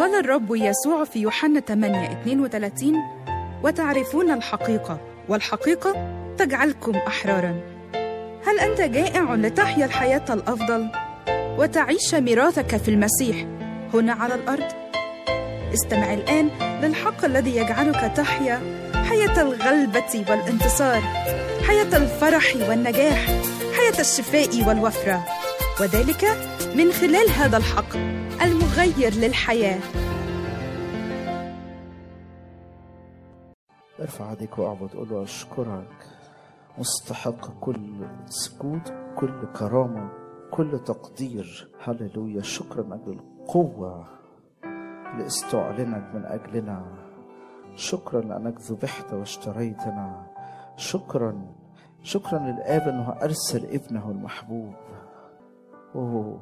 قال الرب يسوع في يوحنا 8 32 وتعرفون الحقيقة والحقيقة تجعلكم أحرارا هل أنت جائع لتحيا الحياة الأفضل وتعيش ميراثك في المسيح هنا على الأرض؟ استمع الآن للحق الذي يجعلك تحيا حياة الغلبة والانتصار حياة الفرح والنجاح حياة الشفاء والوفرة وذلك من خلال هذا الحق المغير للحياه ارفع ايديك واعبد قول له اشكرك مستحق كل سجود كل كرامه كل تقدير هللويا شكرا من اجل القوه اللي استعلنت من اجلنا شكرا لانك ذبحت واشتريتنا شكرا شكرا للاب انه ارسل ابنه المحبوب اوه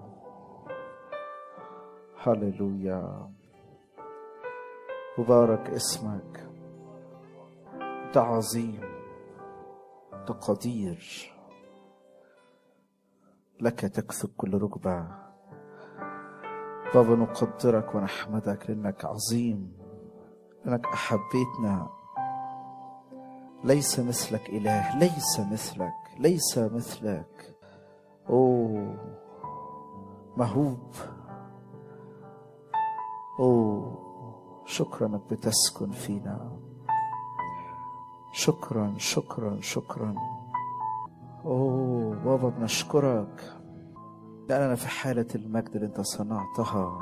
هللويا مبارك اسمك انت عظيم انت قدير لك تكثب كل ركبة بابا نقدرك ونحمدك لأنك عظيم لأنك أحبيتنا ليس مثلك إله ليس مثلك ليس مثلك أوه مهوب أوه شكرا انك بتسكن فينا شكرا شكرا شكرا اوه بابا بنشكرك لاننا في حاله المجد اللي انت صنعتها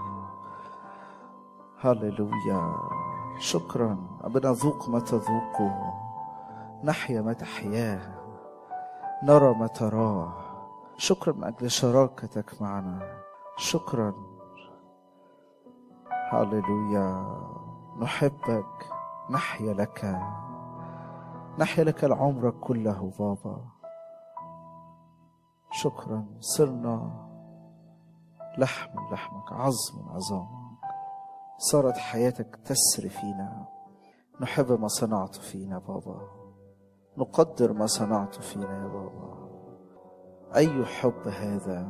هللويا شكرا بنذوق ما تذوقه نحيا ما تحياه نرى ما تراه شكرا من اجل شراكتك معنا شكرا هللويا نحبك نحيا لك نحيا لك العمر كله بابا شكرا صرنا لحم من لحمك عظم من عظامك صارت حياتك تسري فينا نحب ما صنعت فينا بابا نقدر ما صنعت فينا يا بابا أي حب هذا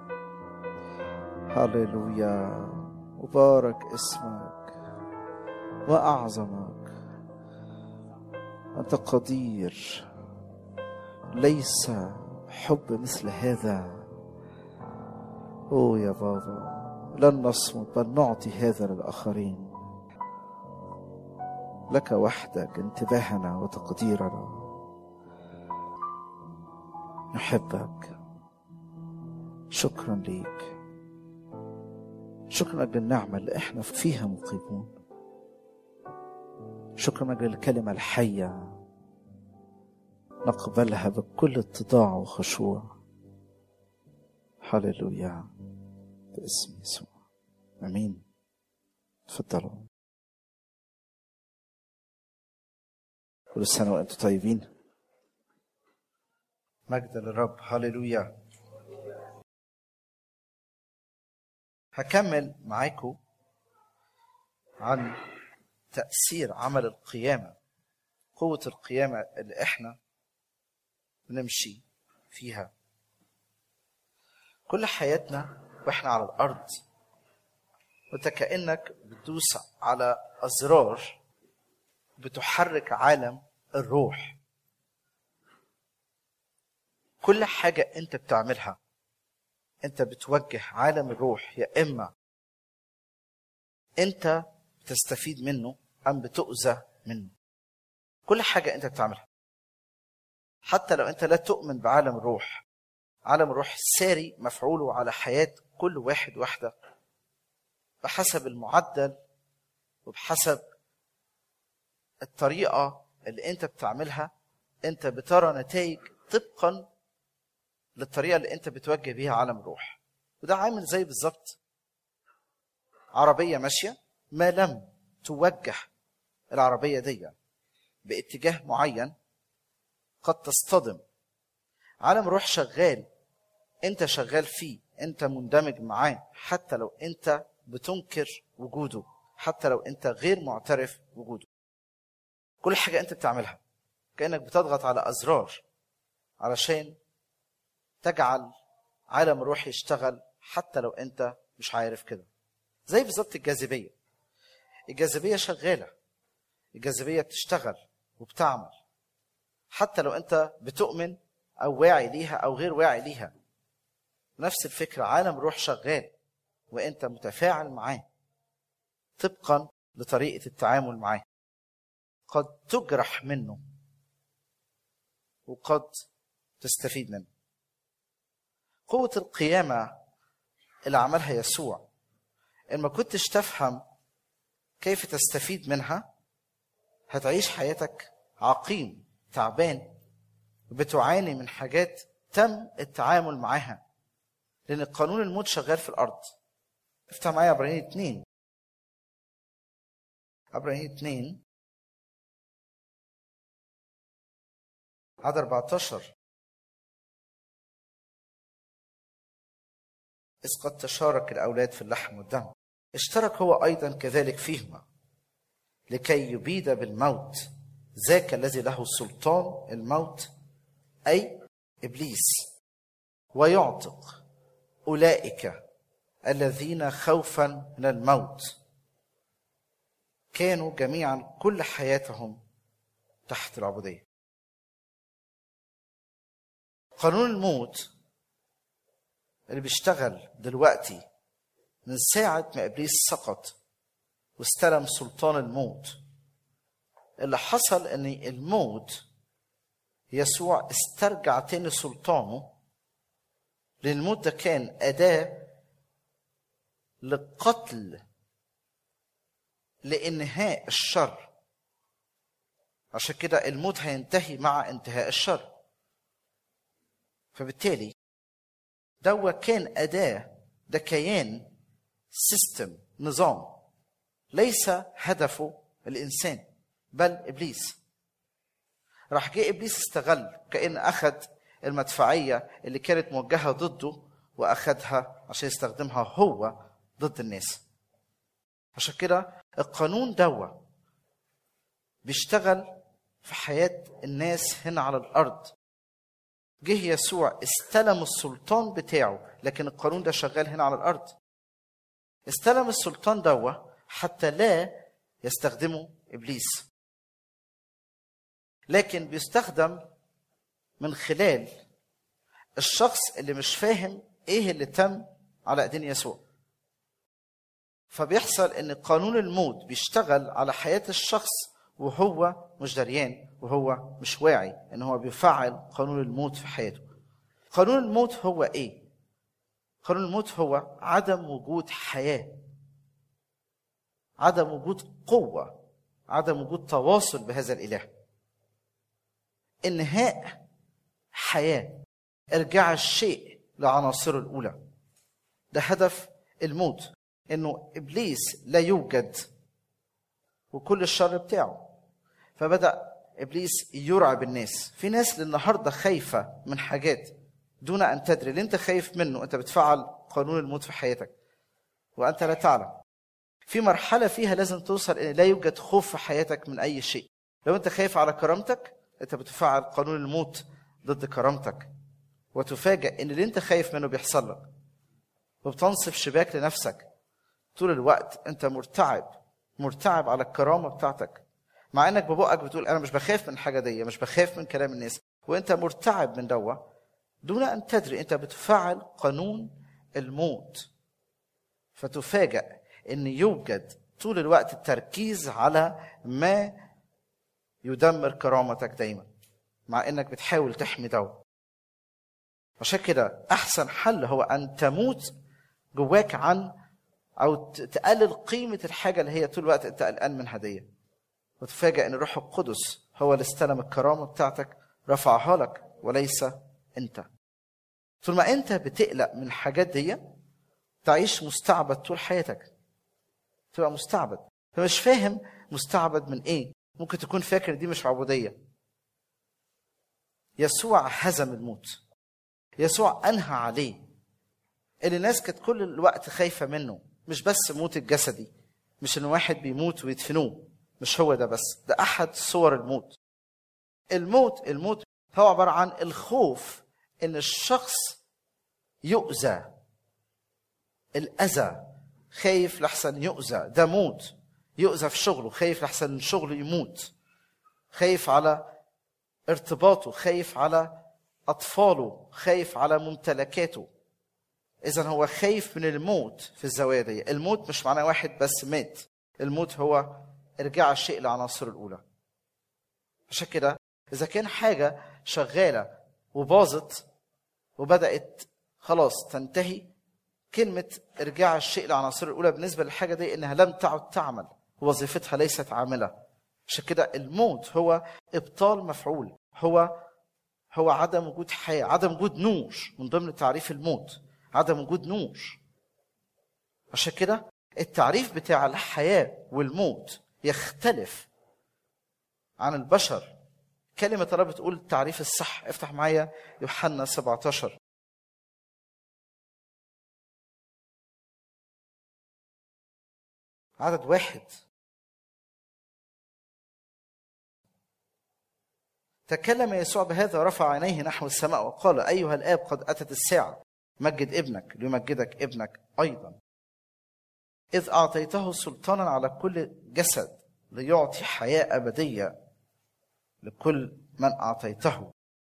هللويا مبارك اسمك واعظمك انت قدير ليس حب مثل هذا اوه يا بابا لن نصمت بل نعطي هذا للاخرين لك وحدك انتباهنا وتقديرنا نحبك شكرا ليك شكرا أجل النعمة اللي احنا فيها مقيمون شكرا أجل الكلمة الحية نقبلها بكل اتضاع وخشوع هللويا باسم يسوع امين تفضلوا كل سنة وانتم طيبين مجد للرب هللويا هكمل معاكم عن تأثير عمل القيامة قوة القيامة اللي احنا بنمشي فيها كل حياتنا واحنا على الأرض وانت كأنك بتدوس على أزرار بتحرك عالم الروح كل حاجة انت بتعملها انت بتوجه عالم الروح يا اما انت بتستفيد منه ام بتؤذى منه كل حاجه انت بتعملها حتى لو انت لا تؤمن بعالم الروح عالم الروح ساري مفعوله على حياه كل واحد واحده بحسب المعدل وبحسب الطريقه اللي انت بتعملها انت بترى نتائج طبقا للطريقه اللي انت بتوجه بيها عالم الروح وده عامل زي بالظبط عربيه ماشيه ما لم توجه العربيه دي باتجاه معين قد تصطدم عالم الروح شغال انت شغال فيه انت مندمج معاه حتى لو انت بتنكر وجوده حتى لو انت غير معترف وجوده كل حاجه انت بتعملها كانك بتضغط على ازرار علشان تجعل عالم الروح يشتغل حتى لو انت مش عارف كده زي بالظبط الجاذبيه الجاذبيه شغاله الجاذبيه بتشتغل وبتعمل حتى لو انت بتؤمن او واعي ليها او غير واعي ليها نفس الفكره عالم روح شغال وانت متفاعل معاه طبقا لطريقه التعامل معاه قد تجرح منه وقد تستفيد منه قوه القيامه اللي عملها يسوع ان ما كنتش تفهم كيف تستفيد منها هتعيش حياتك عقيم تعبان بتعاني من حاجات تم التعامل معاها لان قانون الموت شغال في الارض افتح معايا عبرانيين اتنين عبرانيين اتنين عدد 14 إذ قد تشارك الأولاد في اللحم والدم اشترك هو أيضا كذلك فيهما لكي يبيد بالموت ذاك الذي له سلطان الموت أي إبليس ويعتق أولئك الذين خوفا من الموت كانوا جميعا كل حياتهم تحت العبودية قانون الموت اللي بيشتغل دلوقتي من ساعة ما إبليس سقط واستلم سلطان الموت اللي حصل ان الموت يسوع استرجع تاني سلطانه لان الموت ده كان اداه للقتل لانهاء الشر عشان كده الموت هينتهي مع انتهاء الشر فبالتالي دوا كان اداه ده كيان سيستم نظام ليس هدفه الانسان بل ابليس راح جه ابليس استغل كان اخذ المدفعيه اللي كانت موجهه ضده واخذها عشان يستخدمها هو ضد الناس عشان كده القانون دوا بيشتغل في حياه الناس هنا على الارض جه يسوع استلم السلطان بتاعه لكن القانون ده شغال هنا على الارض استلم السلطان دوا حتى لا يستخدمه ابليس لكن بيستخدم من خلال الشخص اللي مش فاهم ايه اللي تم على ايدين يسوع فبيحصل ان قانون الموت بيشتغل على حياه الشخص وهو مش دريان وهو مش واعي ان هو بيفعل قانون الموت في حياته قانون الموت هو ايه قانون الموت هو عدم وجود حياه عدم وجود قوه عدم وجود تواصل بهذا الاله انهاء حياه ارجاع الشيء لعناصره الاولى ده هدف الموت انه ابليس لا يوجد وكل الشر بتاعه فبدا ابليس يرعب الناس في ناس للنهارده خايفه من حاجات دون ان تدري اللي انت خايف منه انت بتفعل قانون الموت في حياتك وانت لا تعلم في مرحله فيها لازم توصل ان لا يوجد خوف في حياتك من اي شيء لو انت خايف على كرامتك انت بتفعل قانون الموت ضد كرامتك وتفاجئ ان اللي انت خايف منه بيحصل لك وبتنصب شباك لنفسك طول الوقت انت مرتعب مرتعب على الكرامه بتاعتك مع انك ببقك بتقول انا مش بخاف من الحاجه دي مش بخاف من كلام الناس وانت مرتعب من دوا دون ان تدري انت بتفعل قانون الموت فتفاجأ ان يوجد طول الوقت التركيز على ما يدمر كرامتك دايما مع انك بتحاول تحمي دوا عشان كده احسن حل هو ان تموت جواك عن او تقلل قيمه الحاجه اللي هي طول الوقت انت قلقان منها دي وتفاجئ ان الروح القدس هو اللي استلم الكرامه بتاعتك رفعها لك وليس انت طول ما انت بتقلق من الحاجات دي تعيش مستعبد طول حياتك تبقى مستعبد فمش فاهم مستعبد من ايه ممكن تكون فاكر دي مش عبوديه يسوع هزم الموت يسوع انهى عليه اللي الناس كانت كل الوقت خايفه منه مش بس موت الجسدي مش ان واحد بيموت ويدفنوه مش هو ده بس ده احد صور الموت الموت الموت هو عباره عن الخوف ان الشخص يؤذى الاذى خايف لحسن يؤذى ده موت يؤذى في شغله خايف لحسن شغله يموت خايف على ارتباطه خايف على اطفاله خايف على ممتلكاته اذا هو خايف من الموت في الزاويه دي الموت مش معناه واحد بس مات الموت هو ارجاع الشيء لعناصره الاولى عشان كده اذا كان حاجه شغاله وباظت وبدات خلاص تنتهي كلمه ارجاع الشيء لعناصره الاولى بالنسبه للحاجه دي انها لم تعد تعمل وظيفتها ليست عامله عشان كده الموت هو ابطال مفعول هو هو عدم وجود حياه عدم وجود نور من ضمن تعريف الموت عدم وجود نور عشان كده التعريف بتاع الحياه والموت يختلف عن البشر كلمة الله بتقول التعريف الصح افتح معايا يوحنا 17 عدد واحد تكلم يسوع بهذا ورفع عينيه نحو السماء وقال أيها الآب قد أتت الساعة مجد ابنك ليمجدك ابنك أيضا إذ أعطيته سلطانا على كل جسد ليعطي حياة أبدية لكل من أعطيته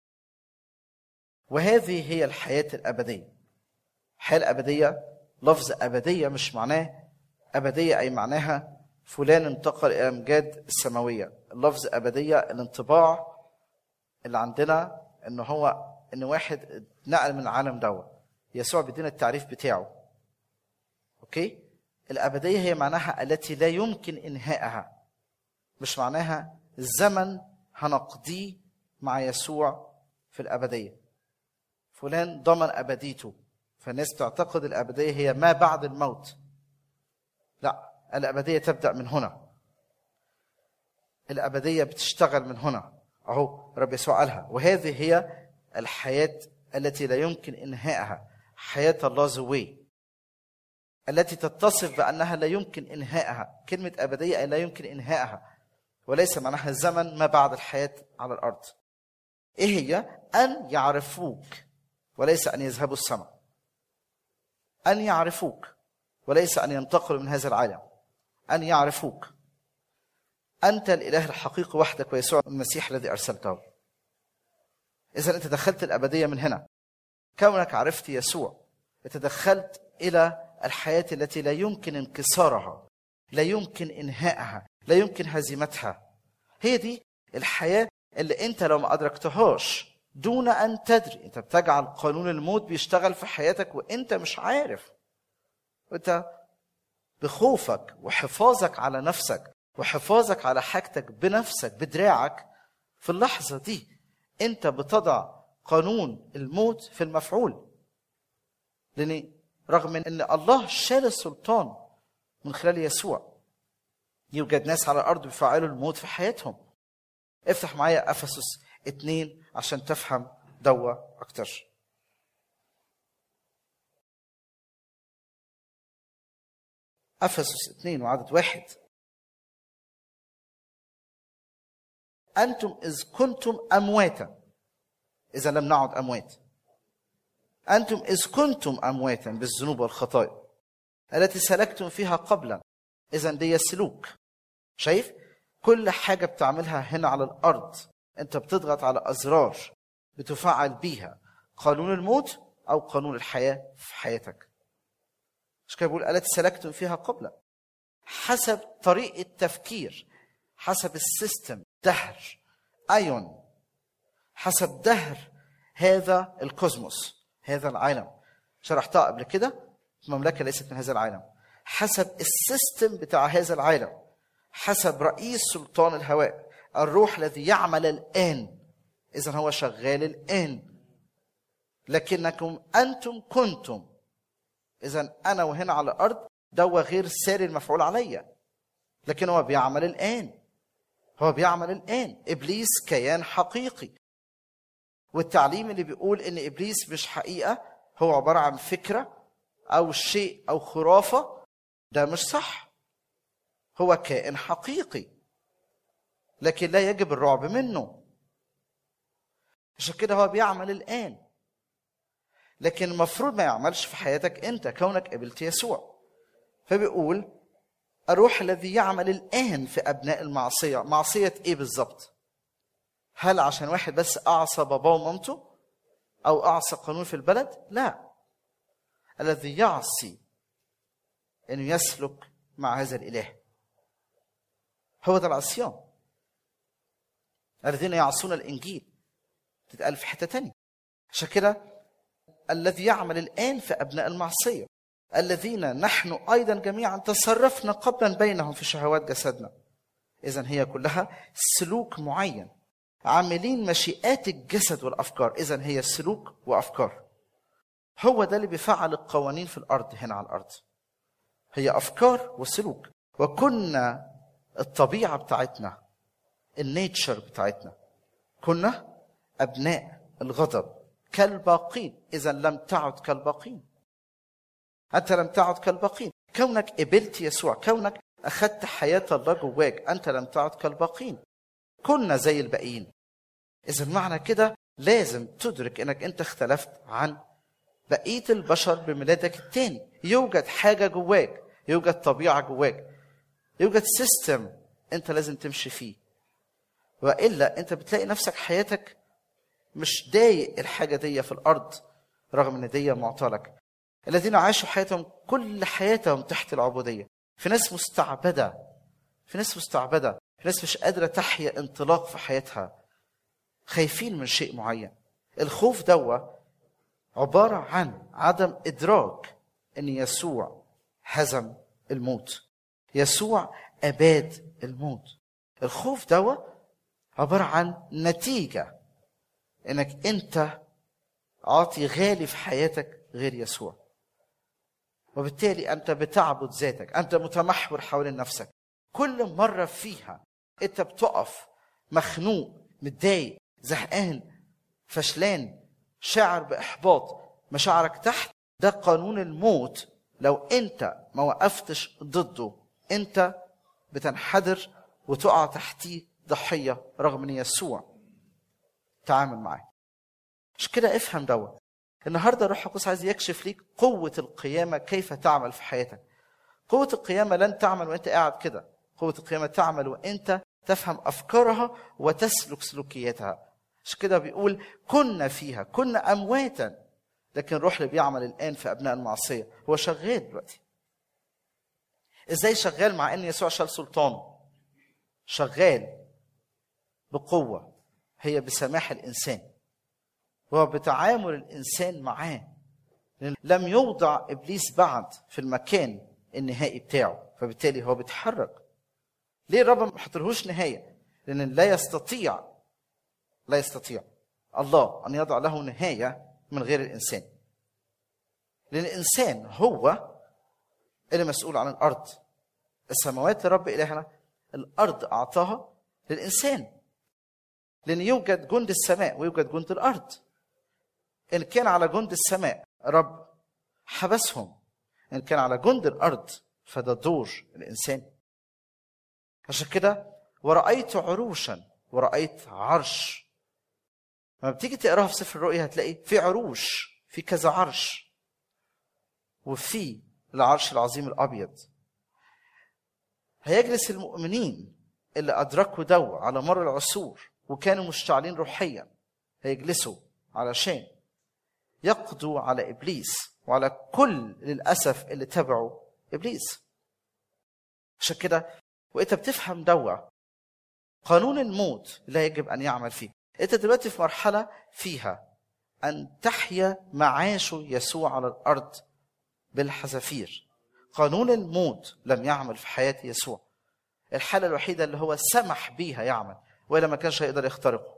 وهذه هي الحياة الأبدية الحياة الأبدية لفظ أبدية مش معناه أبدية أي معناها فلان انتقل إلى أمجاد السماوية اللفظ أبدية الانطباع اللي عندنا إن هو إن واحد نقل من العالم دوا يسوع بيدينا التعريف بتاعه أوكي الأبدية هي معناها التي لا يمكن إنهائها مش معناها الزمن هنقضيه مع يسوع في الأبدية فلان ضمن أبديته فالناس تعتقد الأبدية هي ما بعد الموت لا الأبدية تبدأ من هنا الأبدية بتشتغل من هنا أهو رب يسوع قالها وهذه هي الحياة التي لا يمكن إنهائها حياة الله زوي التي تتصف بأنها لا يمكن إنهائها كلمة أبدية أي لا يمكن إنهائها وليس معناها الزمن ما بعد الحياة على الأرض إيه هي؟ أن يعرفوك وليس أن يذهبوا السماء أن يعرفوك وليس أن ينتقلوا من هذا العالم أن يعرفوك أنت الإله الحقيقي وحدك ويسوع المسيح الذي أرسلته إذا أنت دخلت الأبدية من هنا كونك عرفت يسوع أنت دخلت إلى الحياة التي لا يمكن انكسارها لا يمكن إنهائها لا يمكن هزيمتها هي دي الحياة اللي أنت لو ما أدركتهاش دون أن تدري أنت بتجعل قانون الموت بيشتغل في حياتك وأنت مش عارف أنت بخوفك وحفاظك على نفسك وحفاظك على حاجتك بنفسك بدراعك في اللحظة دي أنت بتضع قانون الموت في المفعول لأن رغم من أن الله شال السلطان من خلال يسوع يوجد ناس على الأرض بيفعلوا الموت في حياتهم افتح معايا أفسس اتنين عشان تفهم دوا أكتر أفسس اثنين وعدد واحد أنتم إذ كنتم أمواتا إذا لم نعد أموات أنتم إذ كنتم أمواتا بالذنوب والخطايا التي سلكتم فيها قبلا إذا دي السلوك شايف كل حاجة بتعملها هنا على الأرض أنت بتضغط على أزرار بتفعل بيها قانون الموت أو قانون الحياة في حياتك مش كده بيقول التي سلكتم فيها قبلا حسب طريقة تفكير حسب السيستم دهر ايون حسب دهر هذا الكوزموس هذا العالم شرحتها قبل كده المملكة ليست من هذا العالم حسب السيستم بتاع هذا العالم حسب رئيس سلطان الهواء الروح الذي يعمل الآن إذا هو شغال الآن لكنكم أنتم كنتم إذا أنا وهنا على الأرض دوا غير ساري المفعول عليا لكن هو بيعمل الآن هو بيعمل الآن إبليس كيان حقيقي والتعليم اللي بيقول إن إبليس مش حقيقة هو عبارة عن فكرة أو شيء أو خرافة ده مش صح هو كائن حقيقي لكن لا يجب الرعب منه عشان كده هو بيعمل الآن لكن المفروض ما يعملش في حياتك أنت كونك قبلت يسوع فبيقول الروح الذي يعمل الآن في أبناء المعصية معصية إيه بالظبط هل عشان واحد بس أعصى باباه ومامته أو أعصى قانون في البلد لا الذي يعصي أنه يسلك مع هذا الإله هو ده العصيان الذين يعصون الإنجيل تتقال في حتة تانية عشان كده الذي يعمل الآن في أبناء المعصية الذين نحن أيضا جميعا تصرفنا قبلا بينهم في شهوات جسدنا إذا هي كلها سلوك معين عاملين مشيئات الجسد والأفكار إذا هي سلوك وأفكار هو ده اللي بيفعل القوانين في الأرض هنا على الأرض هي أفكار وسلوك وكنا الطبيعة بتاعتنا النيتشر بتاعتنا كنا أبناء الغضب كالباقين إذا لم تعد كالباقين أنت لم تعد كالباقين كونك قبلت يسوع كونك أخذت حياة الله جواك أنت لم تعد كالباقين كنا زي الباقيين إذا معنى كده لازم تدرك أنك أنت اختلفت عن بقية البشر بميلادك التاني يوجد حاجة جواك يوجد طبيعة جواك يوجد سيستم أنت لازم تمشي فيه وإلا أنت بتلاقي نفسك حياتك مش ضايق الحاجة دي في الأرض رغم أن دي معطلك الذين عاشوا حياتهم كل حياتهم تحت العبودية في ناس مستعبدة في ناس مستعبدة في ناس مش قادرة تحيا انطلاق في حياتها خايفين من شيء معين الخوف دوا عبارة عن عدم إدراك أن يسوع هزم الموت يسوع أباد الموت الخوف دوا عبارة عن نتيجة انك انت عاطي غالي في حياتك غير يسوع وبالتالي انت بتعبد ذاتك انت متمحور حوالين نفسك كل مرة فيها انت بتقف مخنوق متضايق زهقان فشلان شاعر بإحباط مشاعرك تحت ده قانون الموت لو انت ما وقفتش ضده انت بتنحدر وتقع تحتيه ضحية رغم ان يسوع تعامل معاه مش كده افهم دوت النهارده الروح القدس عايز يكشف ليك قوة القيامة كيف تعمل في حياتك قوة القيامة لن تعمل وانت قاعد كده قوة القيامة تعمل وانت تفهم أفكارها وتسلك سلوكياتها مش كده بيقول كنا فيها كنا أمواتا لكن الروح اللي بيعمل الآن في أبناء المعصية هو شغال دلوقتي ازاي شغال مع ان يسوع شال سلطانه شغال بقوه هي بسماح الانسان وبتعامل الانسان معاه لم يوضع ابليس بعد في المكان النهائي بتاعه فبالتالي هو بيتحرك ليه الرب ما حطلهوش نهايه لان لا يستطيع لا يستطيع الله ان يضع له نهايه من غير الانسان لان الانسان هو اللي مسؤول عن الارض السماوات لرب الهنا الارض اعطاها للانسان لان يوجد جند السماء ويوجد جند الارض ان كان على جند السماء رب حبسهم ان كان على جند الارض فده دور الانسان عشان كده ورأيت عروشا ورأيت عرش لما بتيجي تقراها في سفر الرؤيا هتلاقي في عروش في كذا عرش وفي العرش العظيم الابيض هيجلس المؤمنين اللي ادركوا دو على مر العصور وكانوا مشتعلين روحيا هيجلسوا علشان يقضوا على ابليس وعلى كل للاسف اللي تبعوا ابليس عشان كده وانت بتفهم دوا قانون الموت لا يجب ان يعمل فيه انت دلوقتي في مرحله فيها ان تحيا معاش يسوع على الارض بالحذافير قانون الموت لم يعمل في حياة يسوع الحالة الوحيدة اللي هو سمح بيها يعمل وإلا ما كانش هيقدر يخترقه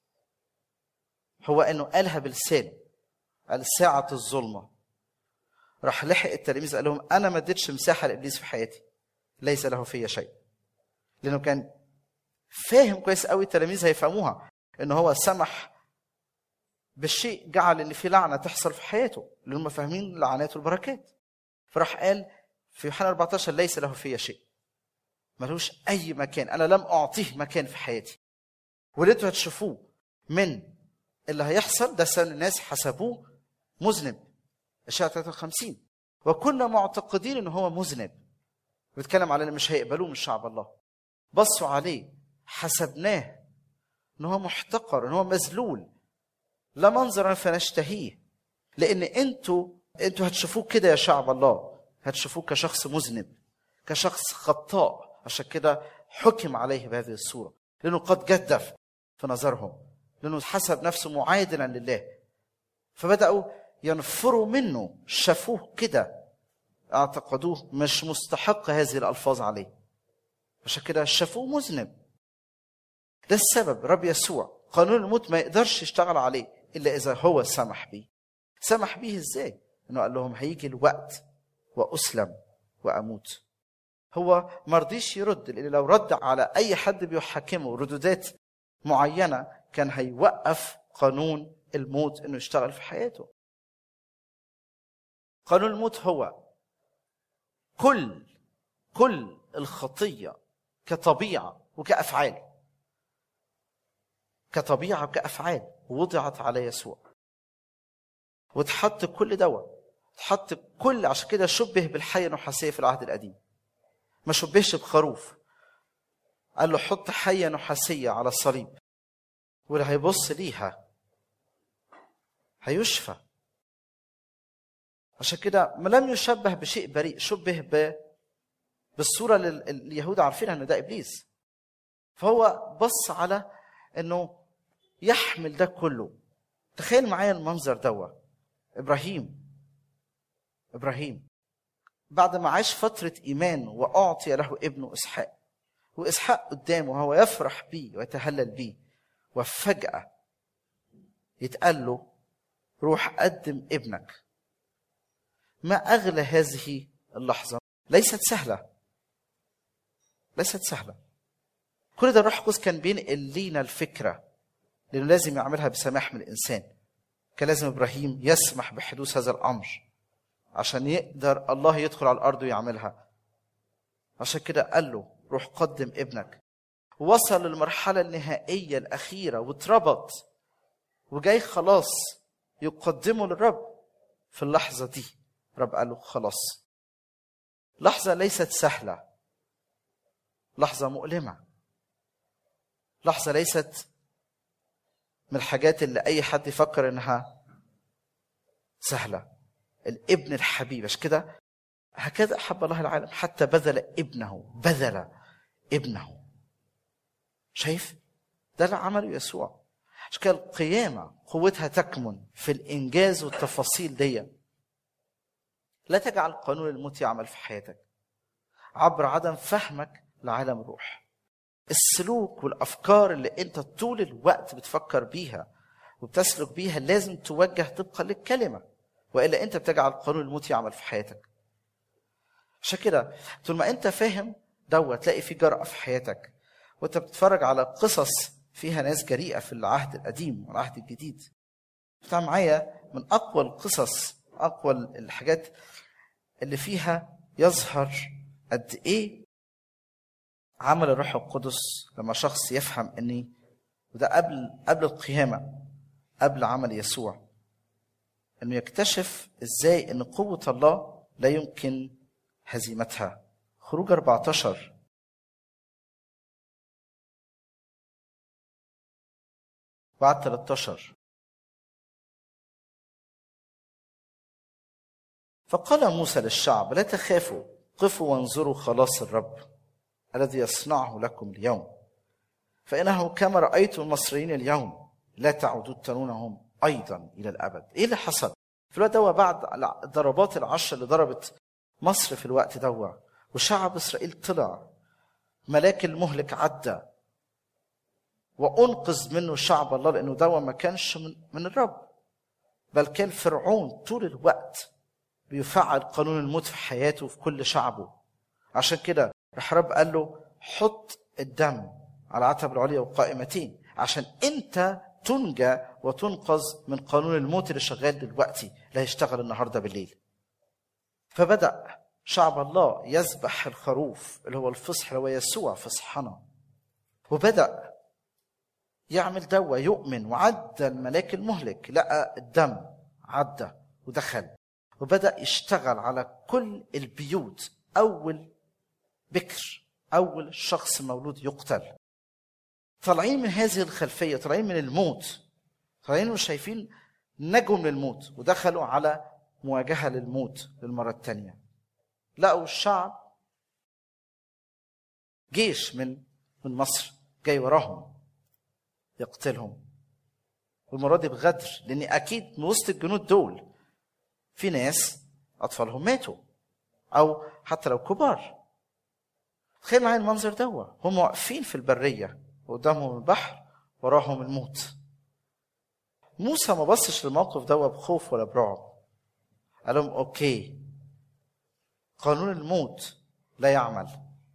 هو انه قالها بلسانه قال ساعة الظلمة راح لحق التلاميذ قال لهم انا ما اديتش مساحة لابليس في حياتي ليس له فيا شيء لانه كان فاهم كويس قوي التلاميذ هيفهموها ان هو سمح بالشيء جعل ان في لعنه تحصل في حياته لان هم فاهمين اللعنات والبركات فراح قال في يوحنا 14 ليس له فيا شيء ملوش اي مكان انا لم اعطيه مكان في حياتي واللي انتوا هتشوفوه من اللي هيحصل ده سن الناس حسبوه مذنب اشعه 53 وكنا معتقدين ان هو مذنب بيتكلم على اللي مش هيقبلوه من شعب الله بصوا عليه حسبناه ان هو محتقر ان هو مذلول لا منظرا فنشتهيه لان انتوا انتوا هتشوفوه كده يا شعب الله هتشوفوه كشخص مذنب كشخص خطاء عشان كده حكم عليه بهذه الصوره لانه قد جدف في نظرهم لانه حسب نفسه معادلا لله فبداوا ينفروا منه شافوه كده اعتقدوه مش مستحق هذه الالفاظ عليه عشان كده شافوه مذنب ده السبب رب يسوع قانون الموت ما يقدرش يشتغل عليه الا اذا هو سمح بيه سمح بيه ازاي انه قال لهم هيجي الوقت واسلم واموت هو ما رضيش يرد لان لو رد على اي حد بيحاكمه ردودات معينه كان هيوقف قانون الموت انه يشتغل في حياته قانون الموت هو كل كل الخطيه كطبيعه وكافعال كطبيعه وكافعال وضعت على يسوع واتحط كل دواء اتحط كل عشان كده شبه بالحيه النحاسيه في العهد القديم ما شبهش بخروف قال له حط حيه نحاسيه على الصليب واللي هيبص ليها هيشفى عشان كده ما لم يشبه بشيء بريء شبه ب بالصوره اللي اليهود عارفينها ان ده ابليس فهو بص على انه يحمل ده كله تخيل معايا المنظر دوا ابراهيم ابراهيم بعد ما عاش فترة إيمان وأعطي له ابنه إسحاق وإسحاق قدامه وهو يفرح بيه ويتهلل بيه وفجأة يتقال له روح قدم ابنك ما أغلى هذه اللحظة ليست سهلة ليست سهلة كل ده الروح القدس كان بينقل لينا الفكرة لأنه لازم يعملها بسماح من الإنسان كان لازم إبراهيم يسمح بحدوث هذا الأمر عشان يقدر الله يدخل على الأرض ويعملها عشان كده قال له روح قدم ابنك وصل للمرحلة النهائية الأخيرة واتربط وجاي خلاص يقدمه للرب في اللحظة دي رب قال له خلاص لحظة ليست سهلة لحظة مؤلمة لحظة ليست من الحاجات اللي أي حد يفكر إنها سهلة الابن الحبيب عشان كده هكذا أحب الله العالم حتى بذل ابنه بذل ابنه شايف ده اللي عمله يسوع عشان كده القيامة قوتها تكمن في الإنجاز والتفاصيل دي لا تجعل قانون الموت يعمل في حياتك عبر عدم فهمك لعالم الروح السلوك والافكار اللي انت طول الوقت بتفكر بيها وبتسلك بيها لازم توجه طبقا للكلمه والا انت بتجعل قانون الموت يعمل في حياتك عشان كده طول ما انت فاهم دوت تلاقي في جرأة في حياتك وانت بتتفرج على قصص فيها ناس جريئة في العهد القديم والعهد الجديد بتاع معايا من أقوى القصص أقوى الحاجات اللي فيها يظهر قد إيه عمل الروح القدس لما شخص يفهم اني وده قبل قبل القيامه قبل عمل يسوع انه يكتشف ازاي ان قوه الله لا يمكن هزيمتها خروج 14 بعد 13 فقال موسى للشعب لا تخافوا قفوا وانظروا خلاص الرب الذي يصنعه لكم اليوم فإنه كما رأيتم المصريين اليوم لا تعودون ترونهم أيضا إلى الأبد إيه اللي حصل في الوقت ده بعد الضربات العشر اللي ضربت مصر في الوقت ده وشعب إسرائيل طلع ملاك المهلك عدى وأنقذ منه شعب الله لأنه ده ما كانش من, من الرب بل كان فرعون طول الوقت بيفعل قانون الموت في حياته وفي كل شعبه عشان كده راح رب قال له حط الدم على العتب العليا والقائمتين عشان انت تنجى وتنقذ من قانون الموت اللي شغال دلوقتي اللي هيشتغل النهارده بالليل فبدا شعب الله يذبح الخروف اللي هو الفصح اللي هو يسوع فصحنا وبدا يعمل دوا يؤمن وعدى الملاك المهلك لقى الدم عدى ودخل وبدا يشتغل على كل البيوت اول بكر اول شخص مولود يقتل طالعين من هذه الخلفيه طالعين من الموت طالعين وشايفين نجوا من الموت ودخلوا على مواجهه للموت للمره الثانيه لقوا الشعب جيش من من مصر جاي وراهم يقتلهم والمره دي بغدر لان اكيد من وسط الجنود دول في ناس اطفالهم ماتوا او حتى لو كبار تخيل معايا المنظر دوا هم واقفين في البريه وقدامهم البحر وراهم الموت موسى ما بصش للموقف دوا بخوف ولا برعب قال لهم اوكي قانون الموت لا يعمل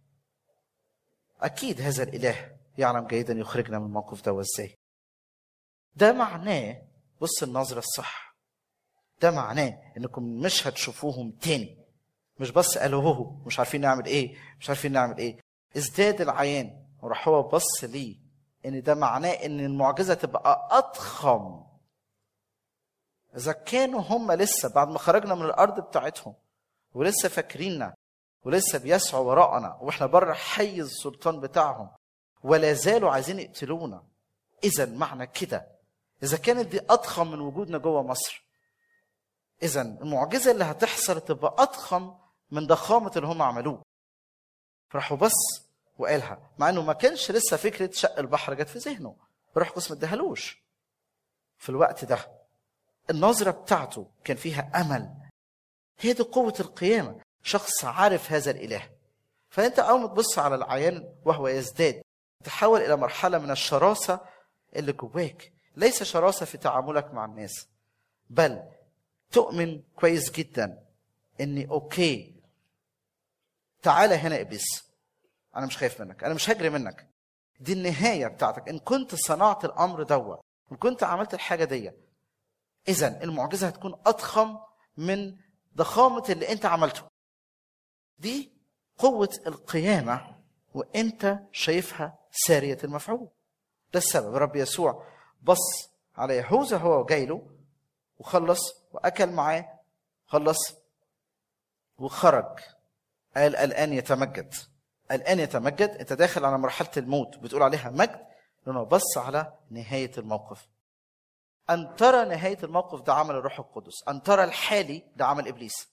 اكيد هذا الاله يعلم جيدا يخرجنا من الموقف ده ازاي ده معناه بص النظره الصح ده معناه انكم مش هتشوفوهم تاني مش بس قالوا هو مش عارفين نعمل ايه مش عارفين نعمل ايه ازداد العيان وراح هو بص ليه ان ده معناه ان المعجزه تبقى اضخم اذا كانوا هم لسه بعد ما خرجنا من الارض بتاعتهم ولسه فاكريننا ولسه بيسعوا وراءنا واحنا بره حيز السلطان بتاعهم ولا زالوا عايزين يقتلونا اذا معنى كده اذا كانت دي اضخم من وجودنا جوه مصر اذا المعجزه اللي هتحصل تبقى اضخم من ضخامه اللي هم عملوه فراحوا بس وقالها مع انه ما كانش لسه فكره شق البحر جت في ذهنه روح قسم ما ادهالوش في الوقت ده النظره بتاعته كان فيها امل هي دي قوه القيامه شخص عارف هذا الاله فانت اول ما تبص على العيان وهو يزداد تحول الى مرحله من الشراسه اللي جواك ليس شراسه في تعاملك مع الناس بل تؤمن كويس جدا اني اوكي تعالى هنا ابليس انا مش خايف منك انا مش هجري منك دي النهايه بتاعتك ان كنت صنعت الامر دوا ان كنت عملت الحاجه دي اذا المعجزه هتكون اضخم من ضخامه اللي انت عملته دي قوه القيامه وانت شايفها ساريه المفعول ده السبب رب يسوع بص على يهوذا هو جاي له وخلص واكل معاه خلص وخرج قال الان يتمجد الان يتمجد انت داخل على مرحله الموت بتقول عليها مجد لانه بص على نهايه الموقف ان ترى نهايه الموقف ده عمل الروح القدس ان ترى الحالي ده عمل ابليس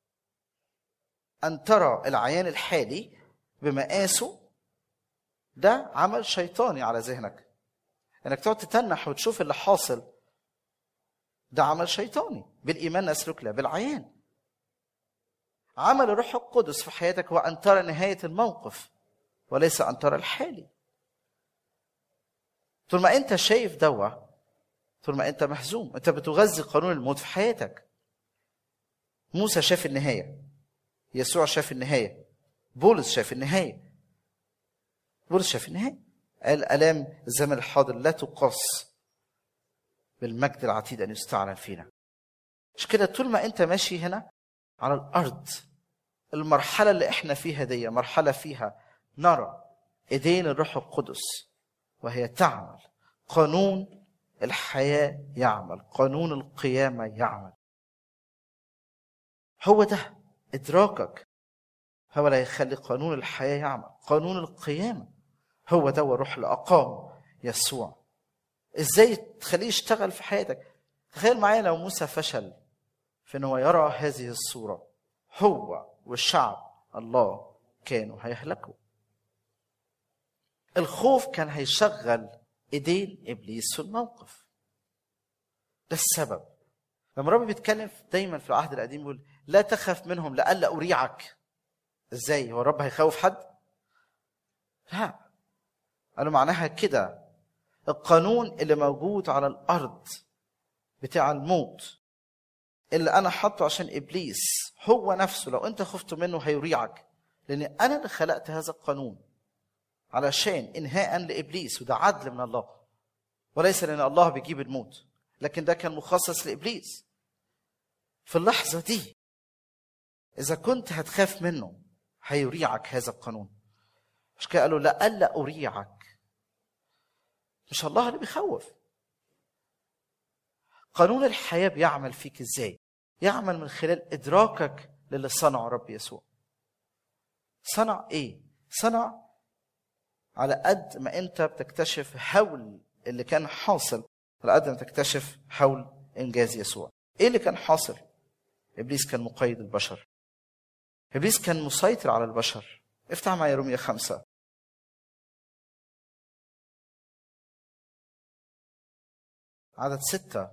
ان ترى العيان الحالي بمقاسه ده عمل شيطاني على ذهنك انك تقعد تتنح وتشوف اللي حاصل ده عمل شيطاني بالايمان نسلك لا بالعيان عمل الروح القدس في حياتك هو ان ترى نهايه الموقف وليس ان ترى الحالي طول ما انت شايف دوا طول ما انت محزوم انت بتغذي قانون الموت في حياتك موسى شاف النهايه يسوع شاف النهايه بولس شاف النهايه بولس شاف النهايه قال الام الزمن الحاضر لا تقاس بالمجد العتيد ان يستعلن فينا مش كده طول ما انت ماشي هنا على الارض المرحله اللي احنا فيها دي مرحله فيها نرى ايدين الروح القدس وهي تعمل قانون الحياه يعمل قانون القيامه يعمل هو ده ادراكك هو اللي هيخلي قانون الحياه يعمل قانون القيامه هو ده الروح اللي اقام يسوع ازاي تخليه يشتغل في حياتك تخيل معايا لو موسى فشل في انه يرى هذه الصوره هو والشعب الله كانوا هيهلكوا الخوف كان هيشغل ايدين ابليس في الموقف ده السبب لما ربي بيتكلم دايما في العهد القديم يقول لا تخف منهم لئلا اريعك ازاي هو الرب هيخوف حد لا قالوا معناها كده القانون اللي موجود على الارض بتاع الموت اللي انا حاطه عشان ابليس هو نفسه لو انت خفت منه هيريعك لان انا اللي خلقت هذا القانون علشان انهاء لابليس وده عدل من الله وليس لان الله بيجيب الموت لكن ده كان مخصص لابليس في اللحظه دي اذا كنت هتخاف منه هيريعك هذا القانون مش كده قالوا لألا أريعك مش الله اللي بيخوف قانون الحياة بيعمل فيك ازاي يعمل من خلال إدراكك للي صنعه رب يسوع صنع ايه صنع على قد ما انت بتكتشف هول اللي كان حاصل على قد ما تكتشف هول انجاز يسوع ايه اللي كان حاصل ابليس كان مقيد البشر ابليس كان مسيطر على البشر افتح معايا رومية خمسة عدد ستة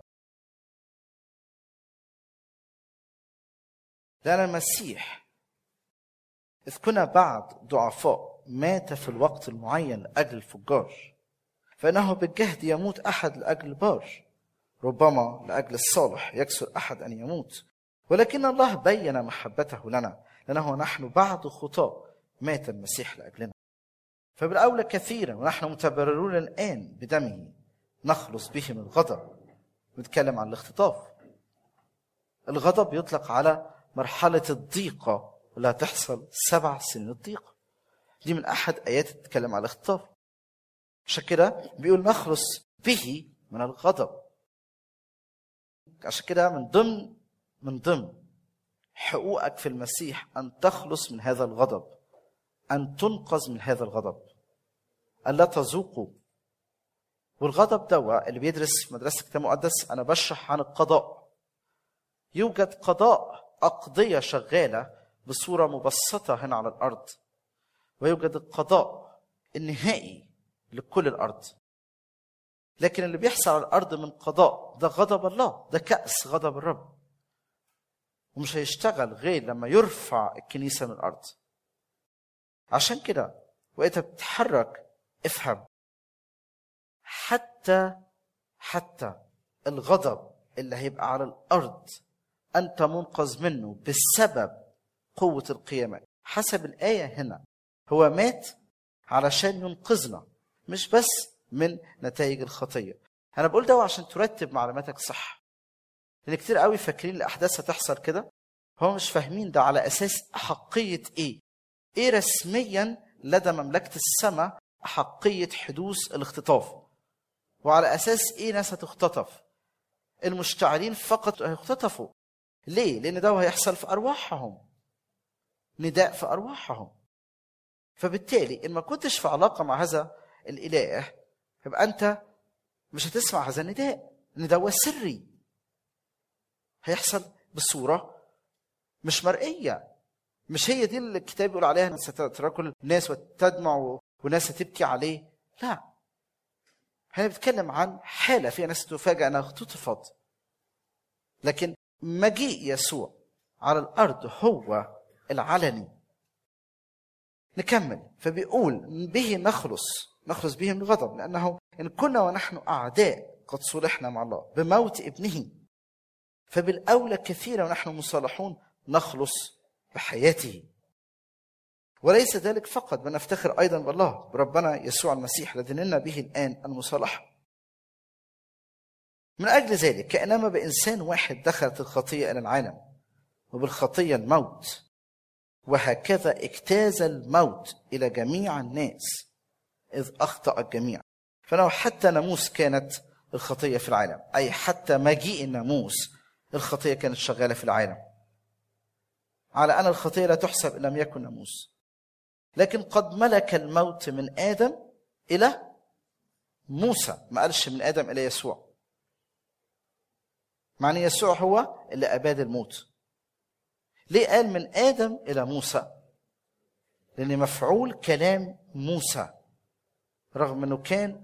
لأن المسيح إذ كنا بعد ضعفاء مات في الوقت المعين لأجل الفجار فإنه بالجهد يموت أحد لأجل البار ربما لأجل الصالح يكسر أحد أن يموت ولكن الله بين محبته لنا لأنه نحن بعد خطاة مات المسيح لأجلنا فبالأولى كثيرا ونحن متبررون الآن بدمه نخلص به من الغضب نتكلم عن الاختطاف الغضب يطلق على مرحلة الضيقة اللي هتحصل سبع سنين الضيقة دي من أحد آيات تتكلم عن الاختطاف عشان كده بيقول نخلص به من الغضب عشان كده من ضمن من ضمن حقوقك في المسيح أن تخلص من هذا الغضب أن تنقذ من هذا الغضب ألا تذوقوا والغضب دوا اللي بيدرس في مدرسة الكتاب المقدس أنا بشرح عن القضاء يوجد قضاء أقضية شغالة بصورة مبسطة هنا على الأرض ويوجد القضاء النهائي لكل الأرض لكن اللي بيحصل على الأرض من قضاء ده غضب الله ده كأس غضب الرب ومش هيشتغل غير لما يرفع الكنيسة من الأرض عشان كده وانت بتتحرك افهم حتى حتى الغضب اللي هيبقى على الارض انت منقذ منه بسبب قوه القيامه حسب الايه هنا هو مات علشان ينقذنا مش بس من نتائج الخطيه انا بقول ده عشان ترتب معلوماتك صح لان كتير قوي فاكرين الاحداث هتحصل كده هم مش فاهمين ده على اساس احقيه ايه ايه رسميا لدى مملكه السماء احقيه حدوث الاختطاف وعلى اساس ايه ناس هتختطف المشتعلين فقط هيختطفوا ليه لان ده هيحصل في ارواحهم نداء في ارواحهم فبالتالي ان ما كنتش في علاقه مع هذا الاله يبقى انت مش هتسمع هذا النداء النداء هو سري هيحصل بصوره مش مرئيه مش هي دي اللي الكتاب بيقول عليها ستترك الناس وتدمع وناس هتبكي عليه لا هنا بيتكلم عن حالة فيها ناس تفاجأ أنها اختطفت لكن مجيء يسوع على الأرض هو العلني نكمل فبيقول به نخلص نخلص به من الغضب لأنه إن كنا ونحن أعداء قد صلحنا مع الله بموت ابنه فبالأولى كثيرا ونحن مصالحون نخلص بحياته وليس ذلك فقط بل نفتخر ايضا بالله بربنا يسوع المسيح الذي نلنا به الان المصالحه. من اجل ذلك كانما بانسان واحد دخلت الخطيه الى العالم وبالخطيه الموت وهكذا اجتاز الموت الى جميع الناس اذ اخطا الجميع فلو حتى ناموس كانت الخطيه في العالم اي حتى مجيء الناموس الخطيه كانت شغاله في العالم على ان الخطيه لا تحسب ان لم يكن ناموس لكن قد ملك الموت من ادم الى موسى ما قالش من ادم الى يسوع معنى يسوع هو اللي اباد الموت ليه قال من ادم الى موسى لان مفعول كلام موسى رغم انه كان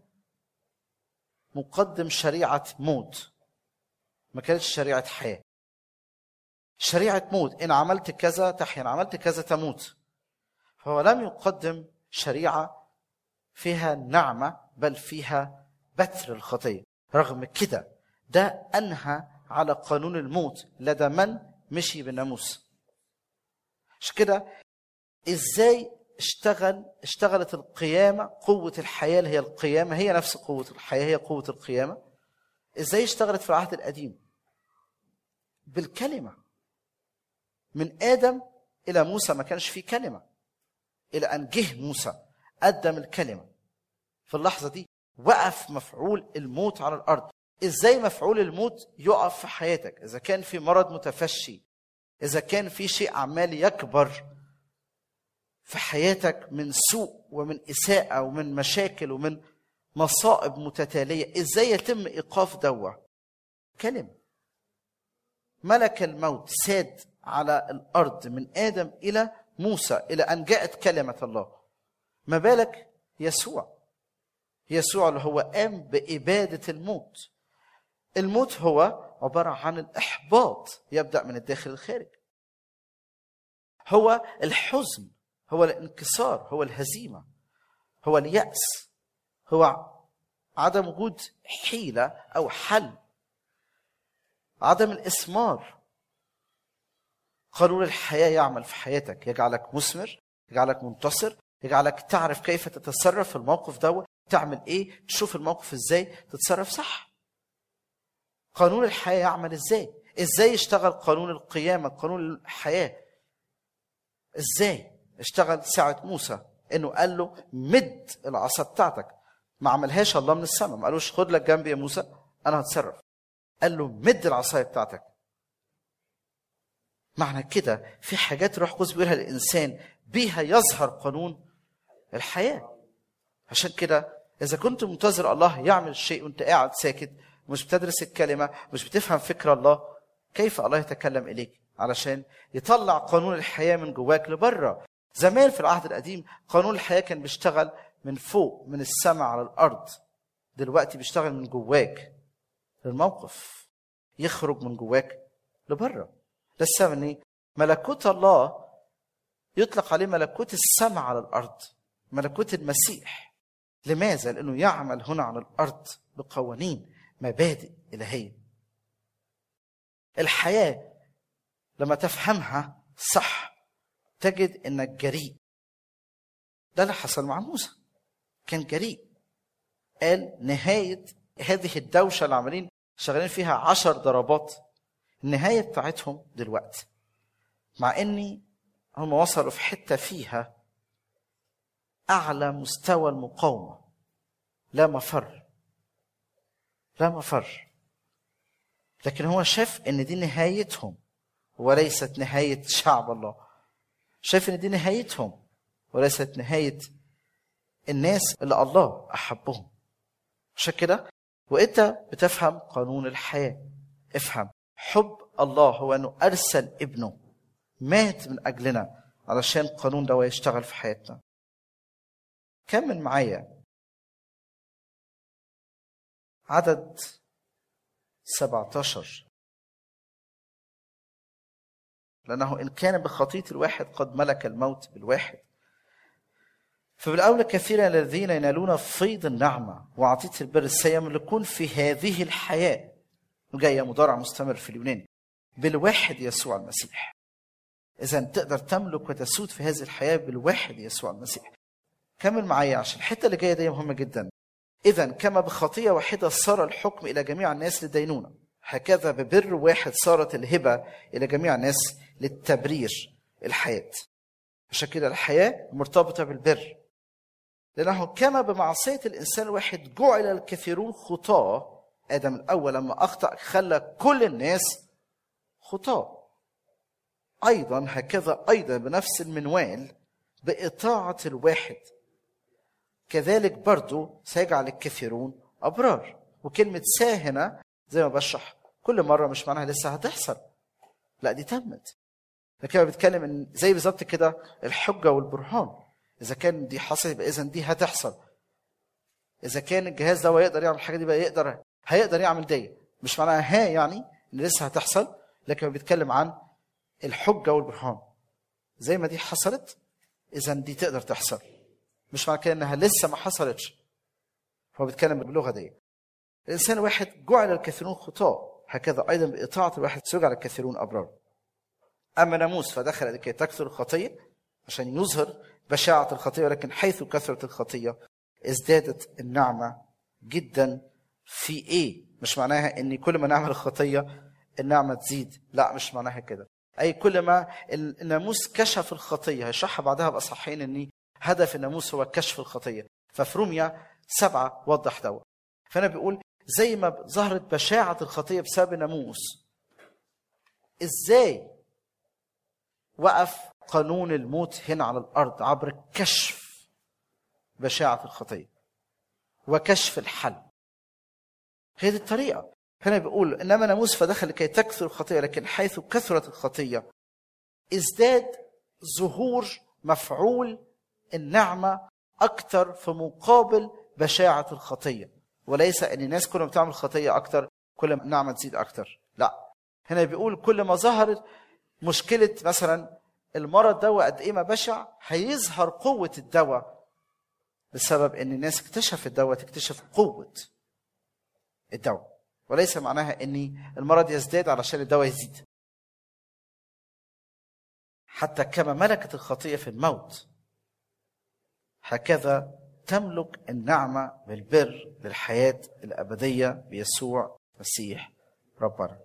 مقدم شريعه موت ما كانتش شريعه حياه شريعه موت ان عملت كذا تحيا ان عملت كذا تموت فهو لم يقدم شريعه فيها نعمه بل فيها بتر الخطيه رغم كده ده انهى على قانون الموت لدى من مشي بالناموس عشان كده ازاي اشتغل اشتغلت القيامه قوه الحياه اللي هي القيامه هي نفس قوه الحياه هي قوه القيامه ازاي اشتغلت في العهد القديم بالكلمه من ادم الى موسى ما كانش في كلمه الى ان جه موسى قدم الكلمه في اللحظه دي وقف مفعول الموت على الارض ازاي مفعول الموت يقف في حياتك اذا كان في مرض متفشي اذا كان في شيء عمال يكبر في حياتك من سوء ومن اساءه ومن مشاكل ومن مصائب متتاليه ازاي يتم ايقاف دوا كلمه ملك الموت ساد على الارض من ادم الى موسى الى ان جاءت كلمه الله ما بالك يسوع يسوع اللي هو قام باباده الموت الموت هو عباره عن الاحباط يبدا من الداخل الخارج هو الحزن هو الانكسار هو الهزيمه هو الياس هو عدم وجود حيله او حل عدم الإثمار قانون الحياة يعمل في حياتك يجعلك مثمر يجعلك منتصر يجعلك تعرف كيف تتصرف في الموقف ده تعمل ايه تشوف الموقف ازاي تتصرف صح قانون الحياة يعمل ازاي ازاي يشتغل قانون القيامة قانون الحياة ازاي اشتغل ساعة موسى انه قال له مد العصا بتاعتك ما عملهاش الله من السماء ما قالوش خد لك جنبي يا موسى انا هتصرف قال له مد العصايه بتاعتك معنى كده في حاجات روح قدس بيقولها للانسان بيها يظهر قانون الحياه عشان كده اذا كنت منتظر الله يعمل الشيء وانت قاعد ساكت مش بتدرس الكلمه مش بتفهم فكر الله كيف الله يتكلم اليك علشان يطلع قانون الحياه من جواك لبره زمان في العهد القديم قانون الحياه كان بيشتغل من فوق من السماء على الارض دلوقتي بيشتغل من جواك للموقف يخرج من جواك لبره ده السبب ان ملكوت الله يطلق عليه ملكوت السماء على الارض ملكوت المسيح لماذا لانه يعمل هنا على الارض بقوانين مبادئ الهيه الحياه لما تفهمها صح تجد انك جريء ده اللي حصل مع موسى كان جريء قال نهايه هذه الدوشه اللي عمالين شغالين فيها عشر ضربات النهايه بتاعتهم دلوقتي مع اني هم وصلوا في حته فيها اعلى مستوى المقاومه لا مفر لا مفر لكن هو شاف ان دي نهايتهم وليست نهايه شعب الله شاف ان دي نهايتهم وليست نهايه الناس اللي الله احبهم عشان كده وانت بتفهم قانون الحياه افهم حب الله هو انه ارسل ابنه مات من اجلنا علشان القانون ده يشتغل في حياتنا كمل معايا عدد 17 لأنه إن كان بخطية الواحد قد ملك الموت بالواحد فبالأولى كثيرا الذين ينالون فيض النعمة وعطية البر سيملكون في هذه الحياة جاية مضارع مستمر في اليونان بالواحد يسوع المسيح إذا تقدر تملك وتسود في هذه الحياة بالواحد يسوع المسيح كمل معايا عشان الحتة اللي جاية دي مهمة جدا إذا كما بخطية واحدة صار الحكم إلى جميع الناس للدينونة هكذا ببر واحد صارت الهبة إلى جميع الناس للتبرير الحياة عشان كده الحياة مرتبطة بالبر لأنه كما بمعصية الإنسان الواحد جعل الكثيرون خطاة آدم الأول لما أخطأ خلى كل الناس خطاة أيضا هكذا أيضا بنفس المنوال بإطاعة الواحد كذلك برضو سيجعل الكثيرون أبرار وكلمة سا هنا زي ما بشرح كل مرة مش معناها لسه هتحصل لا دي تمت لكن بيتكلم ان زي بالظبط كده الحجة والبرهان إذا كان دي حصلت يبقى إذا دي هتحصل إذا كان الجهاز ده يقدر يعمل الحاجة دي بقى يقدر هيقدر يعمل دي مش معناها ها يعني ان لسه هتحصل لكن بيتكلم عن الحجة والبرهان زي ما دي حصلت إذا دي تقدر تحصل مش معنى كده انها لسه ما حصلتش هو بيتكلم باللغه دي الانسان الواحد جعل الكثيرون خطاة هكذا ايضا باطاعه الواحد سجل الكثيرون ابرار اما ناموس فدخل لكي تكثر الخطيه عشان يظهر بشاعه الخطيه ولكن حيث كثرت الخطيه ازدادت النعمه جدا في ايه مش معناها ان كل ما نعمل الخطيه النعمه تزيد لا مش معناها كده اي كل ما الناموس كشف الخطيه هيشرحها بعدها باصحين ان هدف الناموس هو كشف الخطيه ففي روميا سبعه وضح ده فانا بيقول زي ما ظهرت بشاعه الخطيه بسبب الناموس ازاي وقف قانون الموت هنا على الارض عبر كشف بشاعه الخطيه وكشف الحل هي دي الطريقه هنا بيقول انما ناموس فدخل لكي تكثر الخطيه لكن حيث كثرت الخطيه ازداد ظهور مفعول النعمه اكثر في مقابل بشاعه الخطيه وليس ان الناس كل ما بتعمل خطيه اكثر كل ما النعمه تزيد اكثر لا هنا بيقول كل ما ظهرت مشكله مثلا المرض ده قد ايه ما بشع هيظهر قوه الدواء بسبب ان الناس اكتشفت الدواء تكتشف قوه الدواء وليس معناها ان المرض يزداد علشان الدواء يزيد حتى كما ملكت الخطيه في الموت هكذا تملك النعمه بالبر للحياه الابديه بيسوع مسيح ربنا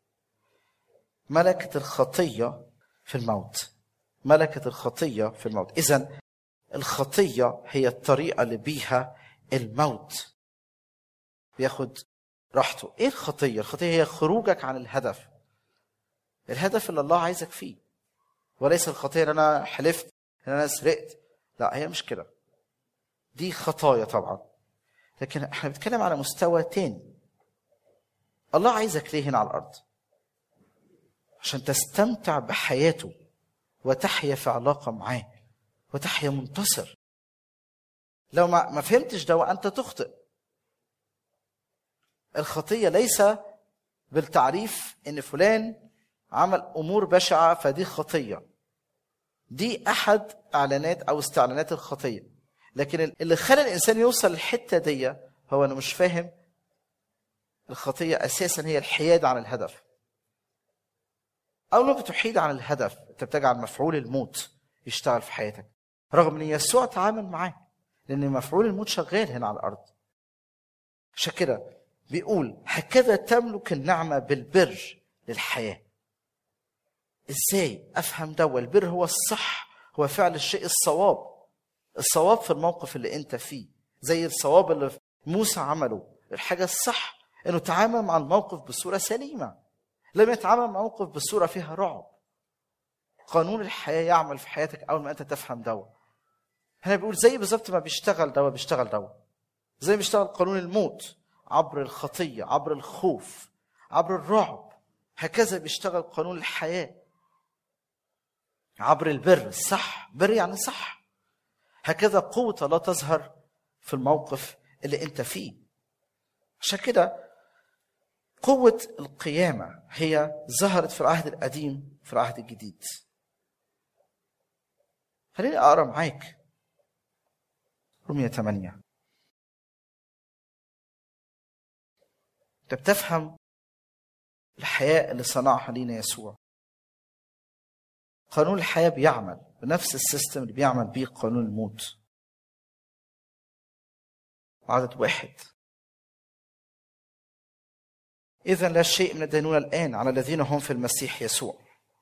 ملكت الخطيه في الموت ملكت الخطيه في الموت اذا الخطيه هي الطريقه اللي بيها الموت بياخد راحته ايه الخطيه الخطيه هي خروجك عن الهدف الهدف اللي الله عايزك فيه وليس الخطيه ان انا حلفت ان انا سرقت لا هي مش كده دي خطايا طبعا لكن احنا بنتكلم على مستوى تاني الله عايزك ليه هنا على الارض عشان تستمتع بحياته وتحيا في علاقه معاه وتحيا منتصر لو ما ما فهمتش ده وانت تخطئ الخطيه ليس بالتعريف ان فلان عمل امور بشعه فدي خطيه دي احد اعلانات او استعلانات الخطيه لكن اللي خلى الانسان يوصل للحته دي هو انه مش فاهم الخطيه اساسا هي الحياد عن الهدف اول ما بتحيد عن الهدف انت بتجعل مفعول الموت يشتغل في حياتك رغم ان يسوع تعامل معاه لان مفعول الموت شغال هنا على الارض عشان كده بيقول هكذا تملك النعمه بالبر للحياه ازاي افهم ده والبر هو الصح هو فعل الشيء الصواب الصواب في الموقف اللي انت فيه زي الصواب اللي موسى عمله الحاجه الصح انه تعامل مع الموقف بصوره سليمه لم يتعامل مع موقف بصوره فيها رعب قانون الحياه يعمل في حياتك اول ما انت تفهم دوا هنا بيقول زي بالظبط ما بيشتغل دوا بيشتغل دوا زي ما بيشتغل قانون الموت عبر الخطيه عبر الخوف عبر الرعب هكذا بيشتغل قانون الحياه عبر البر الصح بر يعني صح هكذا قوة الله تظهر في الموقف اللي انت فيه عشان كده قوة القيامة هي ظهرت في العهد القديم في العهد الجديد خليني أقرأ معاك رمية 8 انت بتفهم الحياة اللي صنعها لينا يسوع قانون الحياة بيعمل بنفس السيستم اللي بيعمل بيه قانون الموت عدد واحد إذا لا شيء من الدينونة الآن على الذين هم في المسيح يسوع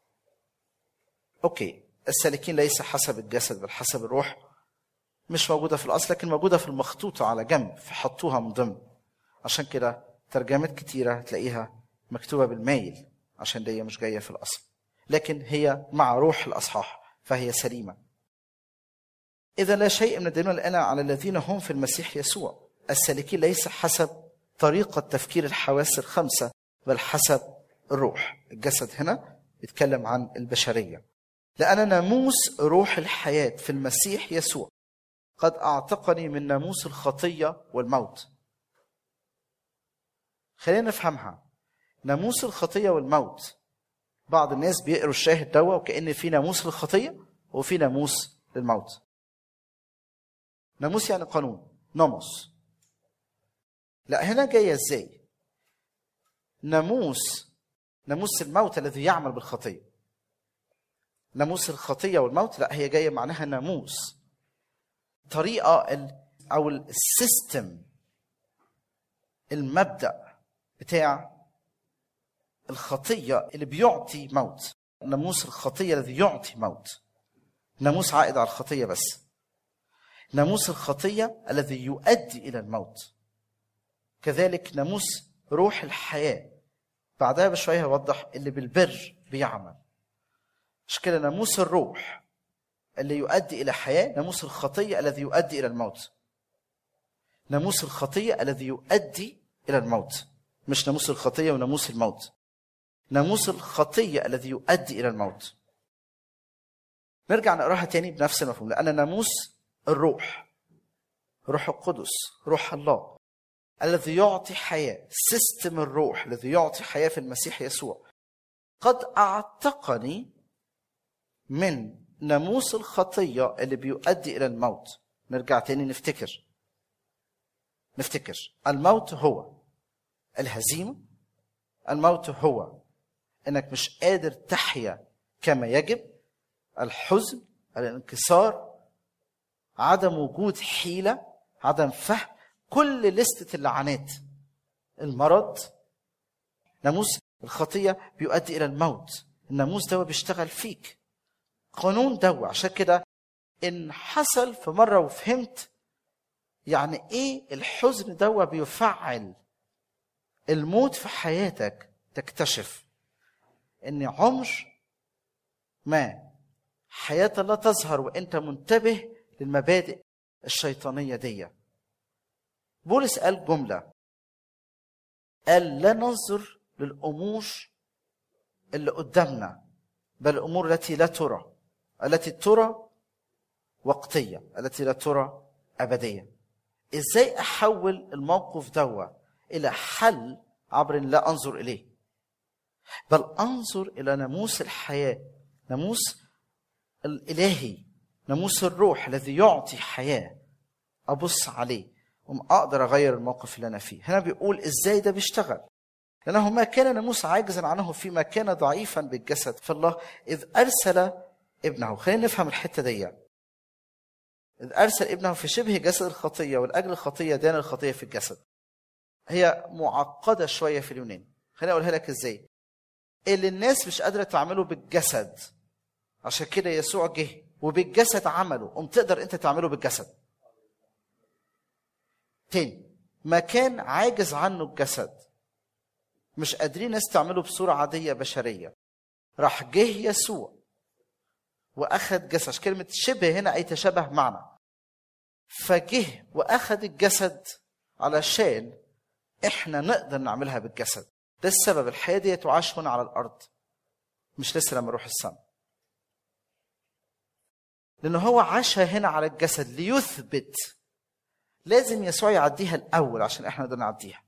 أوكي السالكين ليس حسب الجسد بل حسب الروح مش موجودة في الأصل لكن موجودة في المخطوطة على جنب فحطوها من ضمن عشان كده ترجمات كتيرة تلاقيها مكتوبة بالمايل عشان دي مش جاية في الأصل لكن هي مع روح الأصحاح فهي سليمة إذا لا شيء من الدينونة الآن على الذين هم في المسيح يسوع السالكين ليس حسب طريقة تفكير الحواس الخمسة بل حسب الروح الجسد هنا بيتكلم عن البشرية لأن ناموس روح الحياة في المسيح يسوع قد أعتقني من ناموس الخطية والموت خلينا نفهمها ناموس الخطية والموت بعض الناس بيقروا الشاهد دوا وكأن في ناموس للخطية وفي ناموس للموت ناموس يعني قانون ناموس لا هنا جاية ازاي ناموس ناموس الموت الذي يعمل بالخطية ناموس الخطية والموت لا هي جاية معناها ناموس طريقة ال أو السيستم المبدأ بتاع الخطية اللي بيعطي موت ناموس الخطية الذي يعطي موت ناموس عائد على الخطية بس ناموس الخطية الذي يؤدي إلى الموت كذلك ناموس روح الحياة بعدها بشوية يوضح اللي بالبر بيعمل عشان كده ناموس الروح اللي يؤدي الى حياه ناموس الخطيه الذي يؤدي الى الموت ناموس الخطيه الذي يؤدي الى الموت مش ناموس الخطيه وناموس الموت ناموس الخطيه الذي يؤدي الى الموت نرجع نقراها تاني بنفس المفهوم لان ناموس الروح روح القدس روح الله الذي يعطي حياه سيستم الروح الذي يعطي حياه في المسيح يسوع قد اعتقني من ناموس الخطيه اللي بيؤدي الى الموت نرجع تاني نفتكر نفتكر الموت هو الهزيمه الموت هو انك مش قادر تحيا كما يجب الحزن الانكسار عدم وجود حيله عدم فهم كل لستة اللعنات المرض ناموس الخطية بيؤدي إلى الموت الناموس ده بيشتغل فيك قانون دوا عشان كده إن حصل في مرة وفهمت يعني إيه الحزن دوا بيفعل الموت في حياتك تكتشف إن عمر ما حياة الله تظهر وأنت منتبه للمبادئ الشيطانية دي بولس قال جملة قال لا ننظر للأمور اللي قدامنا بل الأمور التي لا ترى التي ترى وقتية التي لا ترى أبدية إزاي أحول الموقف دوا إلى حل عبر لا أنظر إليه بل أنظر إلى ناموس الحياة ناموس الإلهي ناموس الروح الذي يعطي حياة أبص عليه اقدر اغير الموقف اللي انا فيه هنا بيقول ازاي ده بيشتغل لانه ما كان ناموس عاجزا عنه فيما كان ضعيفا بالجسد فالله اذ ارسل ابنه خلينا نفهم الحته دي اذ ارسل ابنه في شبه جسد الخطيه ولاجل الخطيه دان الخطيه في الجسد هي معقده شويه في اليونان خليني اقولها لك ازاي اللي الناس مش قادره تعمله بالجسد عشان كده يسوع جه وبالجسد عمله قم تقدر انت تعمله بالجسد تاني ما كان عاجز عنه الجسد مش قادرين ناس تعمله بصورة عادية بشرية راح جه يسوع وأخذ جسد عشان كلمة شبه هنا أي تشابه معنا فجه وأخذ الجسد علشان إحنا نقدر نعملها بالجسد ده السبب الحياة دي تعاش هنا على الأرض مش لسه لما نروح السماء لأنه هو عاشها هنا على الجسد ليثبت لازم يسوع يعديها الاول عشان احنا نقدر نعديها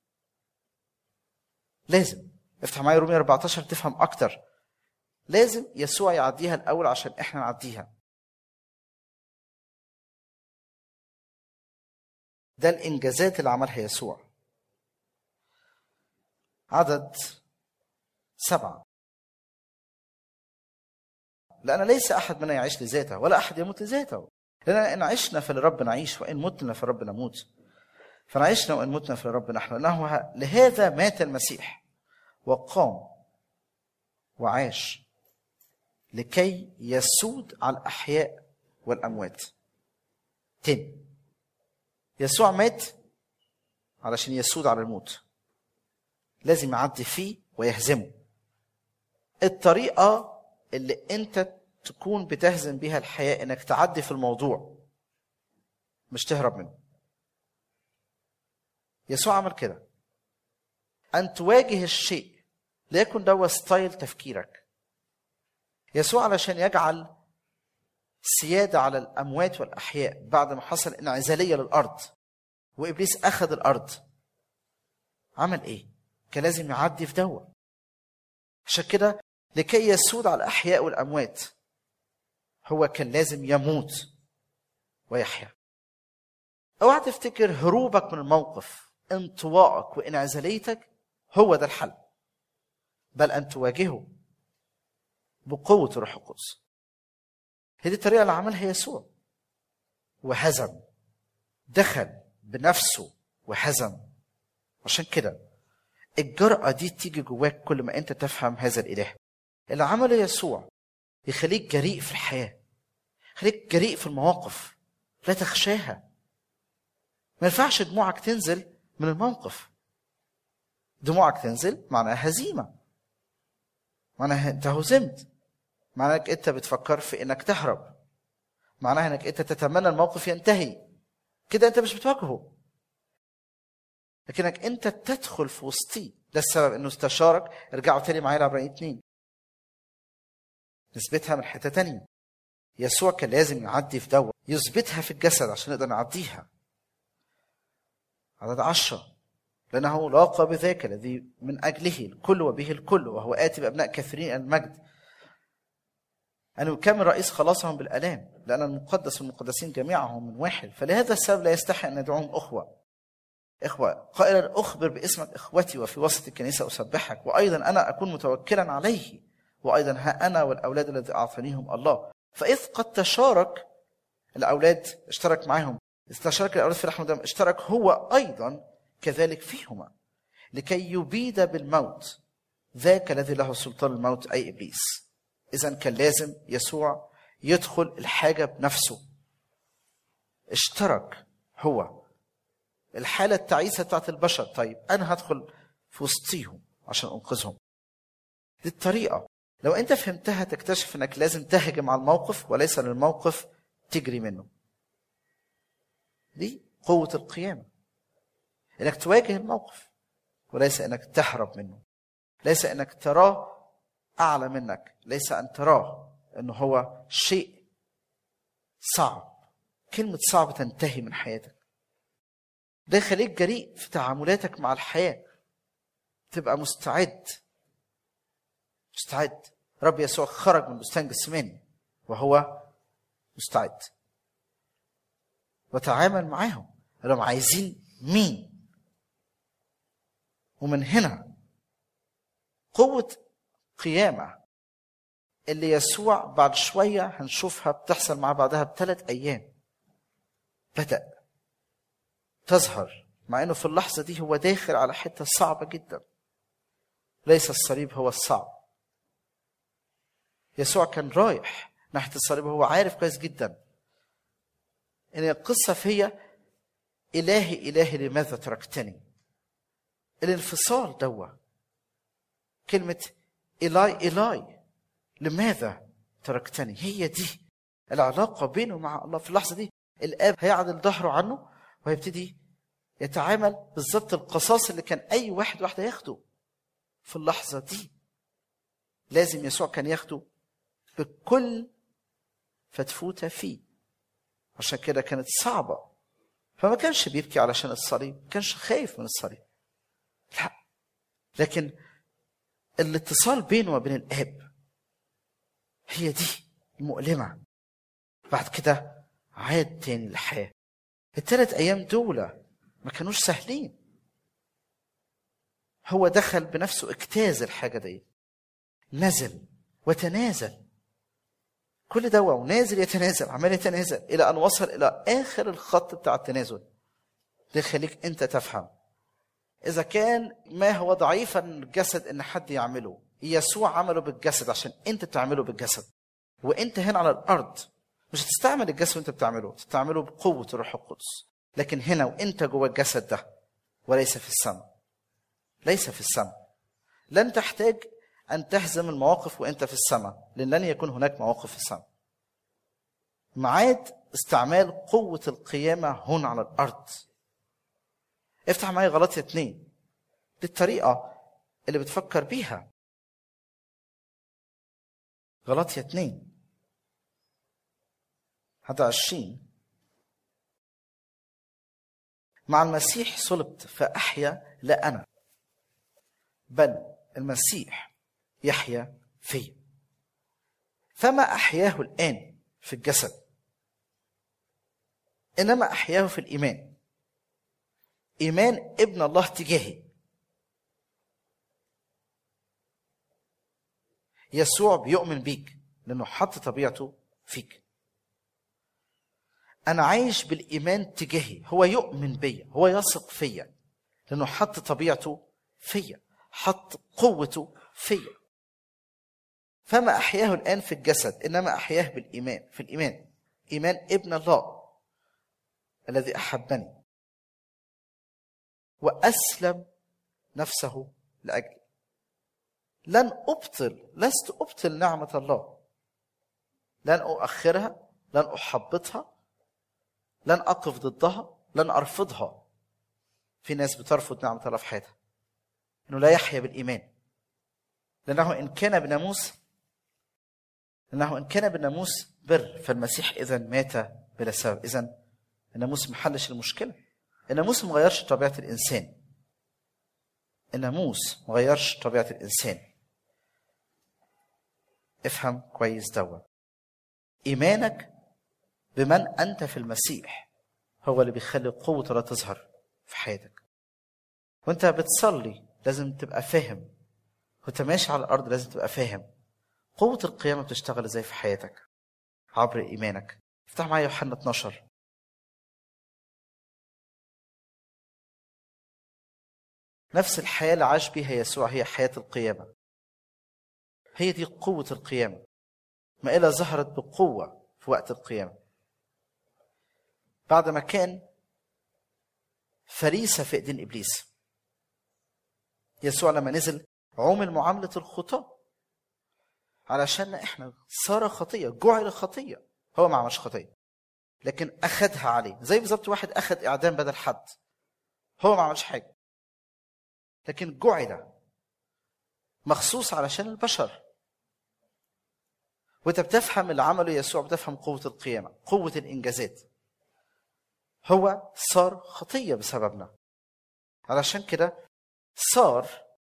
لازم افتح معايا رومية 14 تفهم اكتر لازم يسوع يعديها الاول عشان احنا نعديها ده الانجازات اللي عملها يسوع عدد سبعة لأن ليس أحد منا يعيش لذاته ولا أحد يموت لذاته لأن إن عشنا فلرب نعيش وإن متنا فلرب نموت فإن عشنا وإن متنا فلرب نحن لأنه لهذا مات المسيح وقام وعاش لكي يسود على الأحياء والأموات تاني يسوع مات علشان يسود على الموت لازم يعدي فيه ويهزمه الطريقة اللي انت تكون بتهزم بيها الحياة انك تعدي في الموضوع مش تهرب منه يسوع عمل كده ان تواجه الشيء ليكن ده ستايل تفكيرك يسوع علشان يجعل سيادة على الأموات والأحياء بعد ما حصل انعزالية للأرض وإبليس أخذ الأرض عمل إيه؟ كان لازم يعدي في دوا عشان كده لكي يسود على الأحياء والأموات هو كان لازم يموت ويحيا اوعى تفتكر هروبك من الموقف انطوائك وانعزاليتك هو ده الحل بل ان تواجهه بقوه الروح القدس هذه الطريقه اللي عملها يسوع وهزم دخل بنفسه وهزم عشان كده الجرأة دي تيجي جواك كل ما انت تفهم هذا الاله اللي عمله يسوع يخليك جريء في الحياه خليك جريء في المواقف لا تخشاها ما ينفعش دموعك تنزل من الموقف دموعك تنزل معناها هزيمة معناها انت هزمت معناه انك انت بتفكر في انك تهرب معناها انك انت تتمنى الموقف ينتهي كده انت مش بتواجهه لكنك انت تدخل في وسطيه ده السبب انه استشارك ارجعوا تاني معايا لعبرانيين اتنين نثبتها من حته تانية يسوع كان لازم يعدي في دوت يثبتها في الجسد عشان نقدر نعديها عدد عشرة لأنه لاقى بذاك الذي من أجله الكل وبه الكل وهو آتي بأبناء كثيرين المجد أن يكمل رئيس خلاصهم بالآلام لأن المقدس والمقدسين جميعهم من واحد فلهذا السبب لا يستحق أن ندعوهم أخوة إخوة قائلا أخبر باسمك إخوتي وفي وسط الكنيسة أسبحك وأيضا أنا أكون متوكلا عليه وأيضا ها أنا والأولاد الذي أعطانيهم الله فإذ قد تشارك الأولاد اشترك معهم إذ تشارك الأولاد في لحم ودم اشترك هو أيضا كذلك فيهما لكي يبيد بالموت ذاك الذي له سلطان الموت أي إبليس إذا كان لازم يسوع يدخل الحاجة بنفسه اشترك هو الحالة التعيسة بتاعت البشر طيب أنا هدخل في وسطيهم عشان أنقذهم دي الطريقة لو أنت فهمتها تكتشف أنك لازم تهجم على الموقف وليس للموقف تجري منه دي قوة القيامة انك تواجه الموقف وليس انك تهرب منه ليس انك تراه اعلى منك ليس ان تراه انه هو شيء صعب كلمة صعب تنتهي من حياتك ده يخليك جريء في تعاملاتك مع الحياة تبقى مستعد مستعد رب يسوع خرج من بستان جسماني وهو مستعد وتعامل معاهم لهم عايزين مين ومن هنا قوة قيامة اللي يسوع بعد شوية هنشوفها بتحصل معاه بعدها بثلاث أيام بدأ تظهر مع انه في اللحظة دي هو داخل على حتة صعبة جدا ليس الصليب هو الصعب يسوع كان رايح ناحية الصليب وهو عارف كويس جدا ان القصة فيها إلهي إلهي لماذا تركتني الانفصال دوا كلمة إلاي إلاي لماذا تركتني هي دي العلاقة بينه مع الله في اللحظة دي الآب هيعدل ظهره عنه وهيبتدي يتعامل بالظبط القصاص اللي كان أي واحد واحدة ياخده في اللحظة دي لازم يسوع كان ياخده بكل فتفوتة فيه عشان كده كانت صعبة فما كانش بيبكي علشان الصليب ما كانش خايف من الصليب لا لكن الاتصال بينه وبين الاب هي دي المؤلمه بعد كده عاد تاني للحياه الثلاث ايام دول ما كانوش سهلين هو دخل بنفسه اجتاز الحاجه دي نزل وتنازل كل ده ونازل يتنازل عمال يتنازل الى ان وصل الى اخر الخط بتاع التنازل ده يخليك انت تفهم اذا كان ما هو ضعيفا الجسد ان حد يعمله يسوع عمله بالجسد عشان انت تعمله بالجسد وانت هنا على الارض مش هتستعمل الجسد وانت بتعمله تستعمله بقوه الروح القدس لكن هنا وانت جوه الجسد ده وليس في السماء ليس في السماء لن تحتاج ان تهزم المواقف وانت في السماء لان لن يكون هناك مواقف في السماء معاد استعمال قوه القيامه هنا على الارض افتح معايا غلطية اتنين دي الطريقة اللي بتفكر بيها غلطية اتنين هذا عشرين مع المسيح صلبت فأحيا لا أنا بل المسيح يحيا في فما أحياه الآن في الجسد إنما أحياه في الإيمان ايمان ابن الله تجاهي يسوع بيؤمن بيك لانه حط طبيعته فيك انا عايش بالايمان تجاهي هو يؤمن بيا هو يثق فيا لانه حط طبيعته فيا حط قوته فيا فما احياه الان في الجسد انما احياه بالايمان في الايمان ايمان ابن الله الذي احبني واسلم نفسه لاجلي لن ابطل لست ابطل نعمه الله لن اؤخرها لن احبطها لن اقف ضدها لن ارفضها في ناس بترفض نعمه الله في حياتها انه لا يحيا بالايمان لانه ان كان بناموس لانه ان كان بالناموس بر فالمسيح اذا مات بلا سبب اذا الناموس ما حلش المشكله الناموس ما غيرش طبيعه الانسان الناموس ما غيرش طبيعه الانسان افهم كويس دوا ايمانك بمن انت في المسيح هو اللي بيخلي قوه الله تظهر في حياتك وانت بتصلي لازم تبقى فاهم وانت ماشي على الارض لازم تبقى فاهم قوه القيامه بتشتغل ازاي في حياتك عبر ايمانك افتح معايا يوحنا 12 نفس الحياه اللي عاش بيها يسوع هي حياه القيامه هي دي قوه القيامه ما إلا ظهرت بقوه في وقت القيامه بعد ما كان فريسه في ايدين ابليس يسوع لما نزل عمل معامله الخطاه علشان احنا صار خطيه جعل خطيه هو ما عملش خطيه لكن اخذها عليه زي بالظبط واحد اخذ اعدام بدل حد هو ما عملش حاجه لكن جعل مخصوص علشان البشر وانت بتفهم اللي عمله يسوع بتفهم قوه القيامه قوه الانجازات هو صار خطيه بسببنا علشان كده صار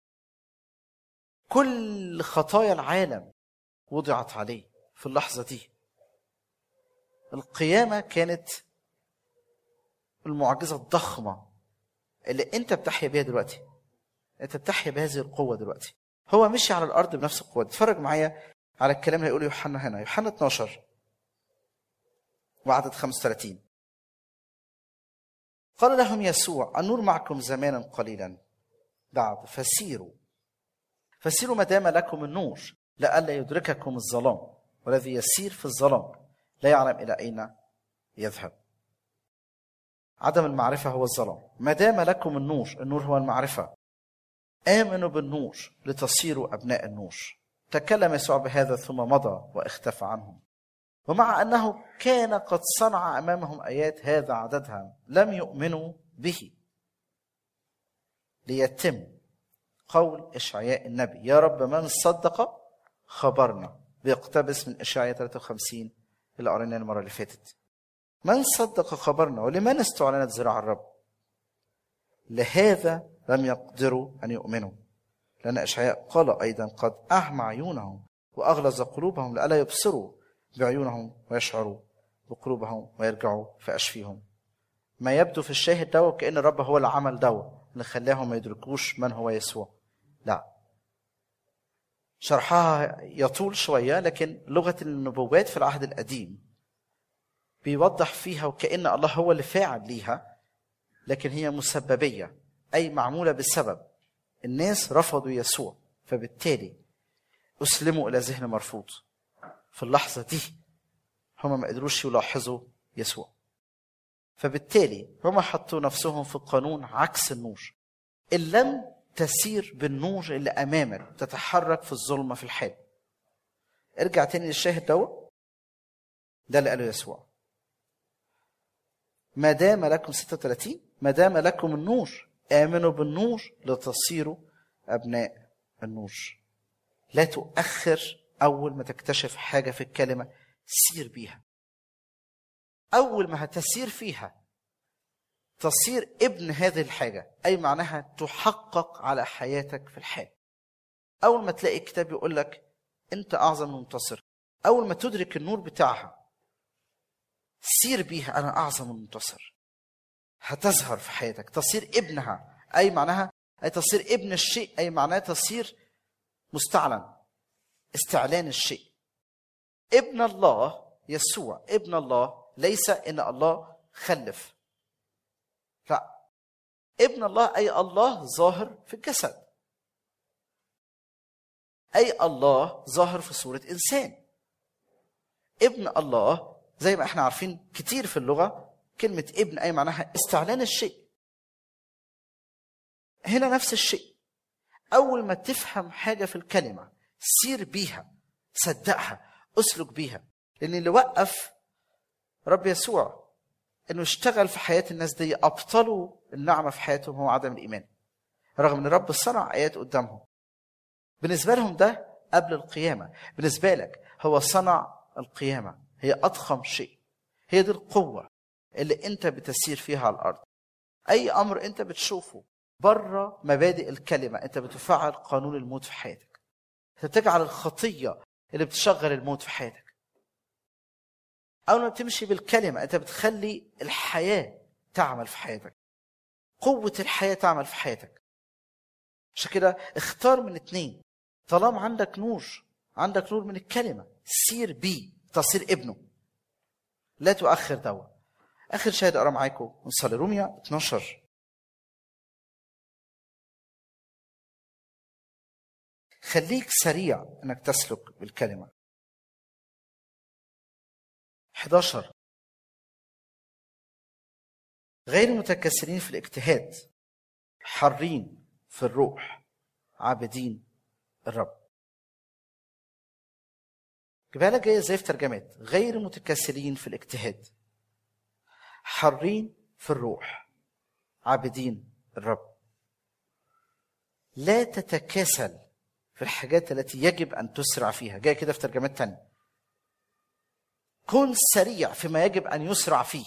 كل خطايا العالم وضعت عليه في اللحظه دي القيامه كانت المعجزه الضخمه اللي انت بتحيا بيها دلوقتي انت بتحيا بهذه القوه دلوقتي هو مشي على الارض بنفس القوه اتفرج معايا على الكلام اللي هيقوله يوحنا هنا يوحنا 12 وعدد 35 قال لهم يسوع النور معكم زمانا قليلا بعد فسيروا فسيروا ما دام لكم النور لئلا يدرككم الظلام والذي يسير في الظلام لا يعلم الى اين يذهب عدم المعرفه هو الظلام ما دام لكم النور النور هو المعرفه امنوا بالنور لتصيروا ابناء النور تكلم يسوع بهذا ثم مضى واختفى عنهم ومع انه كان قد صنع امامهم ايات هذا عددها لم يؤمنوا به ليتم قول اشعياء النبي يا رب من صدق خبرنا بيقتبس من اشعياء 53 اللي قريناه المره اللي فاتت من صدق خبرنا ولمن استعلنت ذراع الرب لهذا لم يقدروا ان يؤمنوا لان اشعياء قال ايضا قد اعمى عيونهم واغلظ قلوبهم لئلا يبصروا بعيونهم ويشعروا بقلوبهم ويرجعوا فاشفيهم ما يبدو في الشاهد دوا كان الرب هو اللي عمل دوا اللي خلاهم ما يدركوش من هو يسوع لا شرحها يطول شويه لكن لغه النبوات في العهد القديم بيوضح فيها وكأن الله هو اللي فاعل ليها لكن هي مسببية أي معمولة بسبب الناس رفضوا يسوع فبالتالي أسلموا إلى ذهن مرفوض في اللحظة دي هم ما قدروش يلاحظوا يسوع فبالتالي هم حطوا نفسهم في قانون عكس النور إن لم تسير بالنور اللي أمامك تتحرك في الظلمة في الحال ارجع تاني للشاهد دوت ده اللي قاله يسوع ما دام لكم 36 ما دام لكم النور آمنوا بالنور لتصيروا أبناء النور لا تؤخر أول ما تكتشف حاجة في الكلمة سير بيها أول ما هتسير فيها تصير ابن هذه الحاجة أي معناها تحقق على حياتك في الحال أول ما تلاقي كتاب يقول لك أنت أعظم منتصر أول ما تدرك النور بتاعها سير بيها انا اعظم المنتصر هتظهر في حياتك تصير ابنها اي معناها اي تصير ابن الشيء اي معناه تصير مستعلن استعلان الشيء ابن الله يسوع ابن الله ليس ان الله خلف لا ابن الله اي الله ظاهر في الجسد اي الله ظاهر في صوره انسان ابن الله زي ما احنا عارفين كتير في اللغه كلمه ابن اي معناها استعلان الشيء هنا نفس الشيء اول ما تفهم حاجه في الكلمه سير بيها صدقها اسلك بيها لان اللي وقف رب يسوع انه اشتغل في حياه الناس دي ابطلوا النعمه في حياتهم هو عدم الايمان رغم ان الرب صنع ايات قدامهم بالنسبه لهم ده قبل القيامه بالنسبه لك هو صنع القيامه هي اضخم شيء هي دي القوه اللي انت بتسير فيها على الارض اي امر انت بتشوفه بره مبادئ الكلمه انت بتفعل قانون الموت في حياتك انت بتجعل الخطيه اللي بتشغل الموت في حياتك اول ما بتمشي بالكلمه انت بتخلي الحياه تعمل في حياتك قوه الحياه تعمل في حياتك عشان كده اختار من اتنين طالما عندك نور عندك نور من الكلمه سير بيه تصير ابنه لا تؤخر دوا اخر شاهد اقرا معاكم نصلي روميا 12 خليك سريع انك تسلك بالكلمه 11 غير متكسرين في الاجتهاد حرين في الروح عابدين الرب جبالة جاية زي في ترجمات غير متكسرين في الاجتهاد حرين في الروح عابدين الرب لا تتكاسل في الحاجات التي يجب أن تسرع فيها جاية كده في ترجمات تانية كن سريع فيما يجب أن يسرع فيه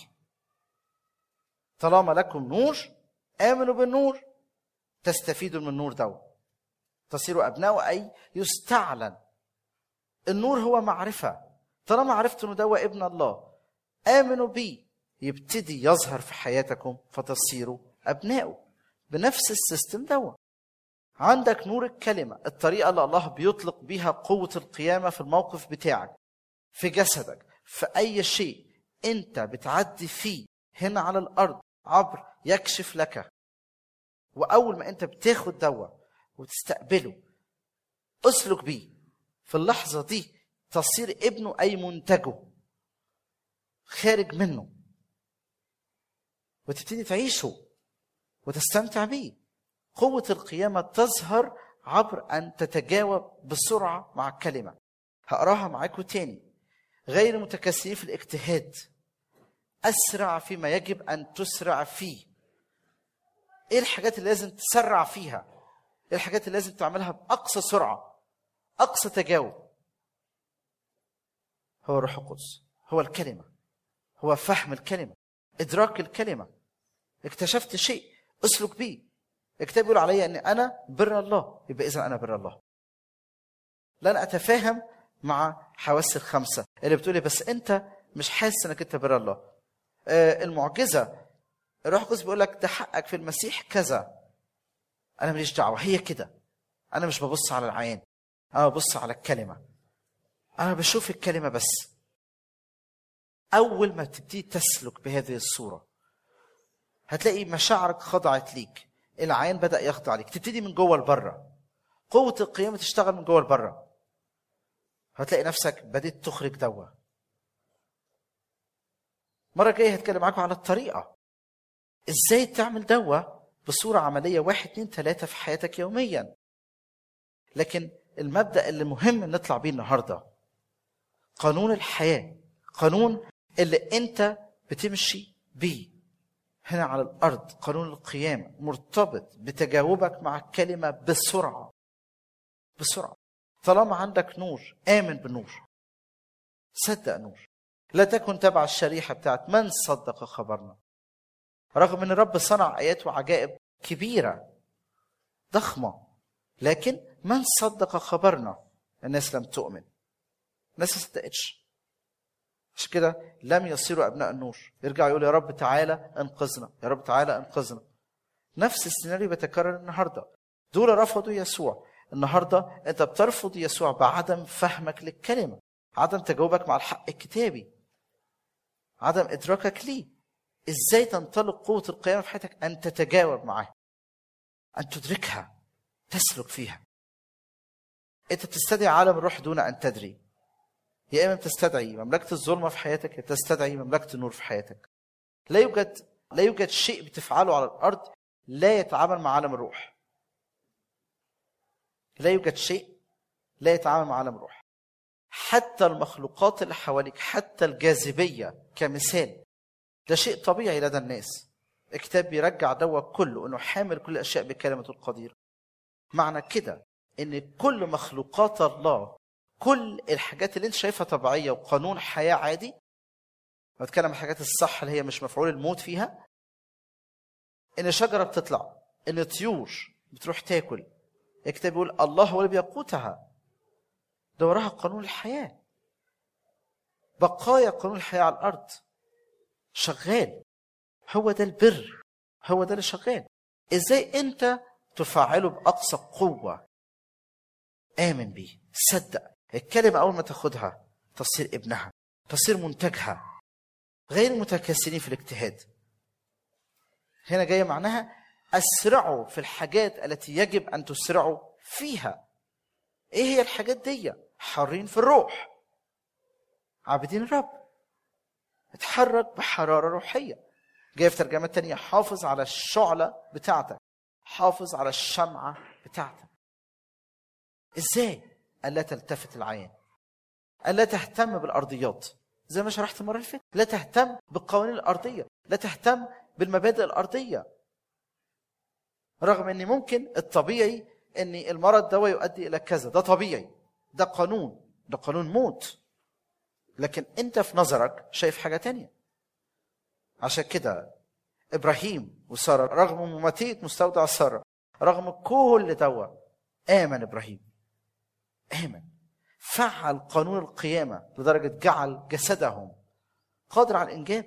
طالما لكم نور آمنوا بالنور تستفيدوا من النور دو تصيروا أبناء أي يستعلن النور هو معرفة طالما عرفت انه ده ابن الله آمنوا بيه يبتدي يظهر في حياتكم فتصيروا أبنائه بنفس السيستم دوا عندك نور الكلمة الطريقة اللي الله بيطلق بيها قوة القيامة في الموقف بتاعك في جسدك في أي شيء أنت بتعدي فيه هنا على الأرض عبر يكشف لك وأول ما أنت بتاخد دوا وتستقبله اسلك بيه في اللحظة دي تصير ابنه أي منتجه خارج منه وتبتدي تعيشه وتستمتع بيه قوة القيامة تظهر عبر أن تتجاوب بسرعة مع الكلمة هقراها معاكم تاني غير متكاسلين في الاجتهاد أسرع فيما يجب أن تسرع فيه إيه الحاجات اللي لازم تسرع فيها إيه الحاجات اللي لازم تعملها بأقصى سرعة أقصى تجاوب هو الروح القدس هو الكلمة هو فهم الكلمة إدراك الكلمة اكتشفت شيء اسلك بيه الكتاب بيقول عليا ان انا بر الله يبقى اذا انا بر الله لن اتفاهم مع حواس الخمسه اللي بتقولي بس انت مش حاسس انك انت بر الله آه المعجزه الروح القدس بيقول لك ده حقك في المسيح كذا انا ماليش دعوه هي كده انا مش ببص على العين انا ببص على الكلمه انا بشوف الكلمه بس اول ما تبتدي تسلك بهذه الصوره هتلاقي مشاعرك خضعت ليك العين بدا يخضع ليك تبتدي من جوه لبره قوه القيامه تشتغل من جوه لبره هتلاقي نفسك بديت تخرج دوا مرة جاية هتكلم معاكم على الطريقة ازاي تعمل دوا بصورة عملية واحد اتنين تلاتة في حياتك يوميا لكن المبدأ اللي مهم نطلع بيه النهاردة قانون الحياة قانون اللي انت بتمشي بيه هنا على الارض قانون القيامه مرتبط بتجاوبك مع الكلمه بسرعه بسرعه طالما عندك نور امن بالنور صدق نور لا تكن تبع الشريحه بتاعت من صدق خبرنا رغم ان الرب صنع ايات وعجائب كبيره ضخمه لكن من صدق خبرنا الناس لم تؤمن الناس ما صدقتش عشان كده لم يصيروا ابناء النور يرجع يقول يا رب تعالى انقذنا يا رب تعالى انقذنا نفس السيناريو بيتكرر النهارده دول رفضوا يسوع النهارده انت بترفض يسوع بعدم فهمك للكلمه عدم تجاوبك مع الحق الكتابي عدم ادراكك ليه ازاي تنطلق قوه القيامه في حياتك ان تتجاوب معاه ان تدركها تسلك فيها انت بتستدعي عالم الروح دون ان تدري يا اما بتستدعي مملكه الظلمه في حياتك يا بتستدعي مملكه النور في حياتك لا يوجد لا يوجد شيء بتفعله على الارض لا يتعامل مع عالم الروح لا يوجد شيء لا يتعامل مع عالم الروح حتى المخلوقات اللي حواليك حتى الجاذبيه كمثال ده شيء طبيعي لدى الناس الكتاب بيرجع دوا كله انه حامل كل الاشياء بكلمه القدير معنى كده ان كل مخلوقات الله كل الحاجات اللي انت شايفها طبيعيه وقانون حياه عادي بتكلم عن الحاجات الصح اللي هي مش مفعول الموت فيها ان شجره بتطلع ان طيور بتروح تاكل الكتاب بيقول الله هو اللي بيقوتها ده وراها قانون الحياه بقايا قانون الحياه على الارض شغال هو ده البر هو ده اللي شغال ازاي انت تفعله باقصى قوه امن بيه صدق الكلمه اول ما تاخدها تصير ابنها تصير منتجها غير متكاسلين في الاجتهاد هنا جايه معناها اسرعوا في الحاجات التي يجب ان تسرعوا فيها ايه هي الحاجات دي حارين في الروح عابدين الرب اتحرك بحراره روحيه جاي في ترجمه تانية حافظ على الشعله بتاعتك حافظ على الشمعه بتاعتك ازاي الا تلتفت العين الا تهتم بالارضيات زي ما شرحت المره اللي فاتت لا تهتم بالقوانين الارضيه لا تهتم بالمبادئ الارضيه رغم ان ممكن الطبيعي ان المرض ده يؤدي الى كذا ده طبيعي ده قانون ده قانون موت لكن انت في نظرك شايف حاجه تانية عشان كده ابراهيم وساره رغم مماتيه مستودع ساره رغم كل دوا امن ابراهيم امن فعل قانون القيامه لدرجه جعل جسدهم قادر على الانجاب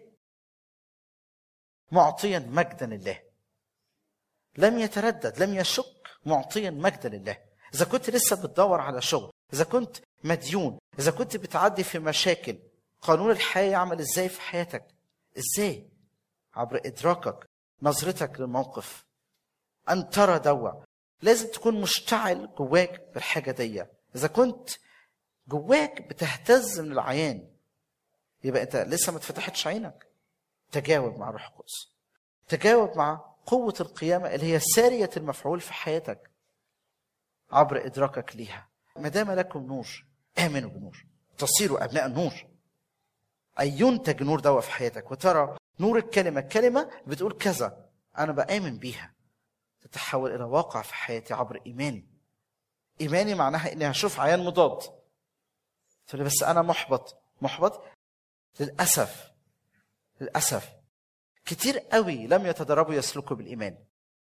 معطيا مجدا لله لم يتردد لم يشك معطيا مجدا لله اذا كنت لسه بتدور على شغل اذا كنت مديون اذا كنت بتعدي في مشاكل قانون الحياه يعمل ازاي في حياتك ازاي عبر ادراكك نظرتك للموقف ان ترى دوا لازم تكون مشتعل جواك بالحاجه دي اذا كنت جواك بتهتز من العيان يبقى انت لسه ما اتفتحتش عينك تجاوب مع الروح القدس تجاوب مع قوة القيامة اللي هي سارية المفعول في حياتك عبر إدراكك ليها ما دام لكم نور آمنوا بنور تصيروا أبناء النور أي ينتج نور دوا في حياتك وترى نور الكلمة كلمة بتقول كذا أنا بآمن بيها تتحول إلى واقع في حياتي عبر إيماني إيماني معناها إني هشوف عيان مضاد تقول لي بس أنا محبط محبط للأسف للأسف كتير قوي لم يتدربوا يسلكوا بالإيمان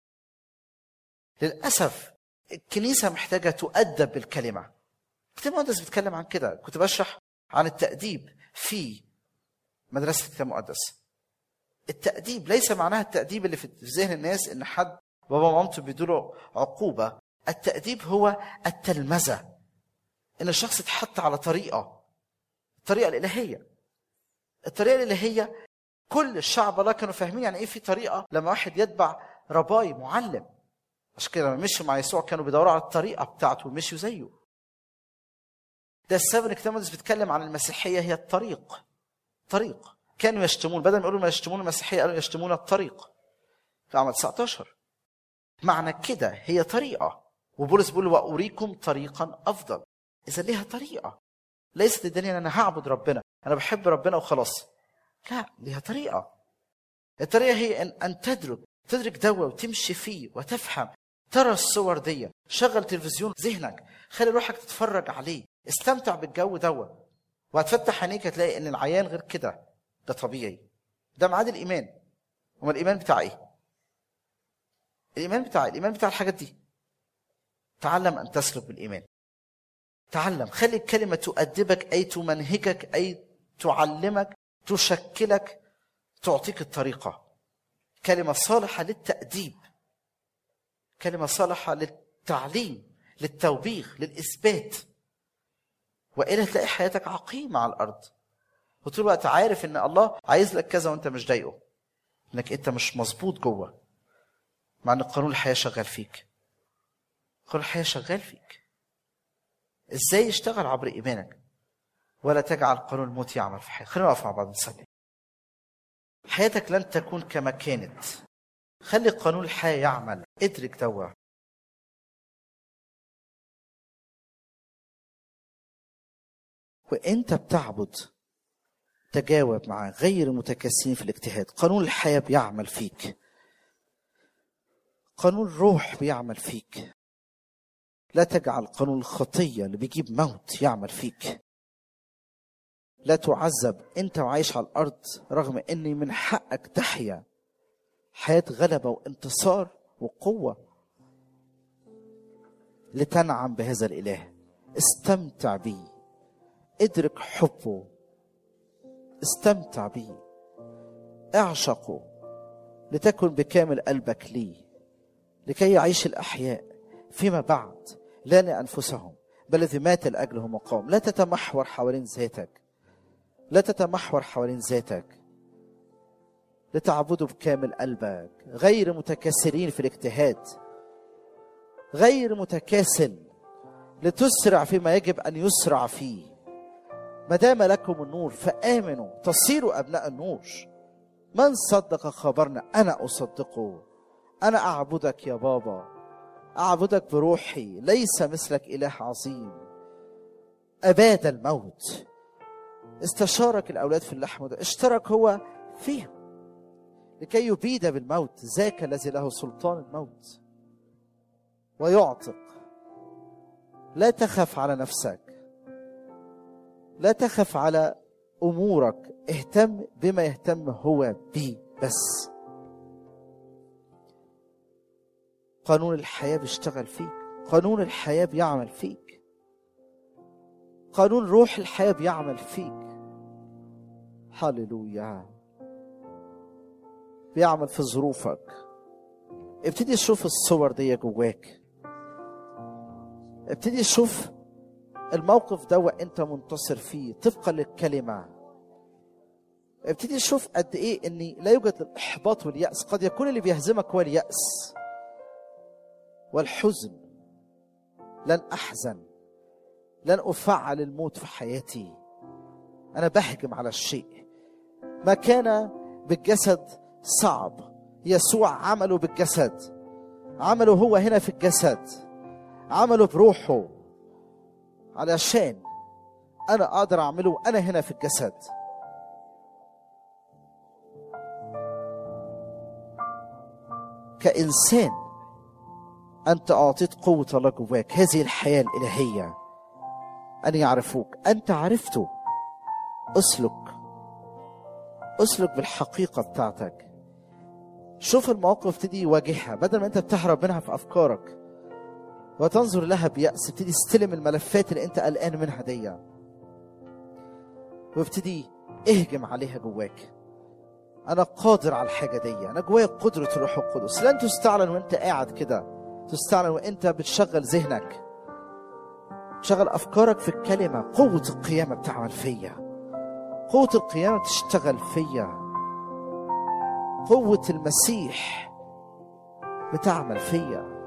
للأسف الكنيسة محتاجة تؤدب بالكلمة كتير مقدس بيتكلم عن كده كنت بشرح عن التأديب في مدرسة الكتاب المقدس التأديب ليس معناها التأديب اللي في ذهن الناس إن حد بابا ومامته بيدوا عقوبة التأديب هو التلمذة إن الشخص اتحط على طريقة الطريقة الإلهية الطريقة الإلهية كل الشعب الله كانوا فاهمين يعني ايه في طريقه لما واحد يتبع رباي معلم عشان كده لما مشوا مع يسوع كانوا بيدوروا على الطريقه بتاعته ومشوا زيه ده السبب ان الكتاب المقدس بيتكلم عن المسيحيه هي الطريق طريق كانوا يشتمون بدل ما يقولوا ما يشتمون المسيحيه قالوا يشتمون الطريق في عمل 19 معنى كده هي طريقه وبولس بيقول واريكم طريقا افضل اذا ليها طريقه ليست الدنيا ان انا هعبد ربنا انا بحب ربنا وخلاص لا ليها طريقة الطريقة هي أن, أن تدرك تدرك دوا وتمشي فيه وتفهم ترى الصور دي شغل تلفزيون ذهنك خلي روحك تتفرج عليه استمتع بالجو دوا وهتفتح عينيك هتلاقي ان العيان غير كده ده طبيعي ده ميعاد الايمان هو الايمان بتاع ايه الايمان بتاع الايمان بتاع الحاجات دي تعلم ان تسلك بالايمان تعلم خلي الكلمه تؤدبك اي تمنهجك اي تعلمك تشكلك تعطيك الطريقة كلمة صالحة للتأديب كلمة صالحة للتعليم للتوبيخ للإثبات وإلا تلاقي حياتك عقيمة على الأرض وطول الوقت عارف إن الله عايز لك كذا وأنت مش ضايقه إنك أنت مش مظبوط جوه مع إن قانون الحياة شغال فيك قانون الحياة شغال فيك إزاي يشتغل عبر إيمانك ولا تجعل قانون الموت يعمل في حياتك خلينا نقف مع بعض نصلي حياتك لن تكون كما كانت خلي قانون الحياة يعمل ادرك دوا وانت بتعبد تجاوب معاه غير متكاسلين في الاجتهاد قانون الحياة بيعمل فيك قانون الروح بيعمل فيك لا تجعل قانون الخطية اللي بيجيب موت يعمل فيك لا تعذب انت وعايش على الارض رغم ان من حقك تحيا حياة غلبة وانتصار وقوة لتنعم بهذا الاله استمتع بيه ادرك حبه استمتع بيه اعشقه لتكن بكامل قلبك ليه لكي يعيش الاحياء فيما بعد لا لانفسهم بل الذي مات لاجلهم وقام لا تتمحور حوالين ذاتك لا تتمحور حوالين ذاتك لتعبده بكامل قلبك غير متكاسلين في الاجتهاد غير متكاسل لتسرع فيما يجب ان يسرع فيه ما دام لكم النور فامنوا تصيروا ابناء النور من صدق خبرنا انا اصدقه انا اعبدك يا بابا اعبدك بروحي ليس مثلك اله عظيم اباد الموت استشارك الاولاد في اللحم ده اشترك هو فيهم لكي يبيد بالموت ذاك الذي له سلطان الموت ويعتق لا تخف على نفسك لا تخف على امورك اهتم بما يهتم هو بيه بس قانون الحياه بيشتغل فيك قانون الحياه بيعمل فيك قانون روح الحياه بيعمل فيك هللويا بيعمل في ظروفك ابتدي تشوف الصور دي جواك ابتدي تشوف الموقف ده وانت منتصر فيه طبقا للكلمه ابتدي تشوف قد ايه ان لا يوجد الاحباط والياس قد يكون اللي بيهزمك هو الياس والحزن لن احزن لن افعل الموت في حياتي انا بهجم على الشيء ما كان بالجسد صعب يسوع عمله بالجسد عمله هو هنا في الجسد عمله بروحه علشان انا اقدر اعمله انا هنا في الجسد كانسان انت اعطيت قوه الله جواك هذه الحياه الالهيه ان يعرفوك انت عرفته اسلك اسلك بالحقيقه بتاعتك شوف المواقف تبتدي يواجهها بدل ما انت بتهرب منها في افكارك وتنظر لها بيأس ابتدي استلم الملفات اللي انت قلقان منها دي وابتدي اهجم عليها جواك انا قادر على الحاجه دي انا جوايا قدره الروح القدس لن تستعلن وانت قاعد كده تستعلن وانت بتشغل ذهنك تشغل افكارك في الكلمه قوه القيامه بتعمل فيا قوه القيامه بتشتغل فيا قوه المسيح بتعمل فيا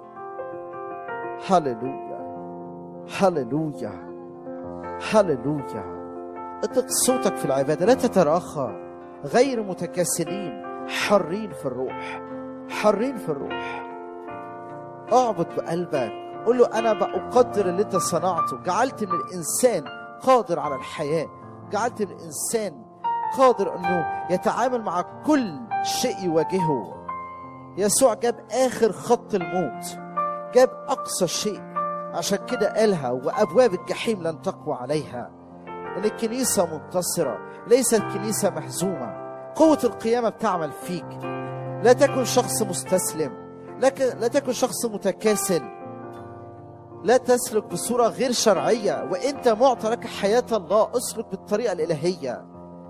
هللويا هللويا هللويا اطلق صوتك في العباده لا تتراخى غير متكاسلين حرين في الروح حرين في الروح اعبد بقلبك قول له انا بقدر اللي انت صنعته جعلت من الانسان قادر على الحياه جعلت من الانسان قادر انه يتعامل مع كل شيء يواجهه يسوع جاب اخر خط الموت جاب اقصى شيء عشان كده قالها وابواب الجحيم لن تقوى عليها ان الكنيسه منتصره ليست كنيسه مهزومه قوه القيامه بتعمل فيك لا تكن شخص مستسلم لكن لا تكن شخص متكاسل لا تسلك بصوره غير شرعيه وانت معطى لك حياه الله اسلك بالطريقه الالهيه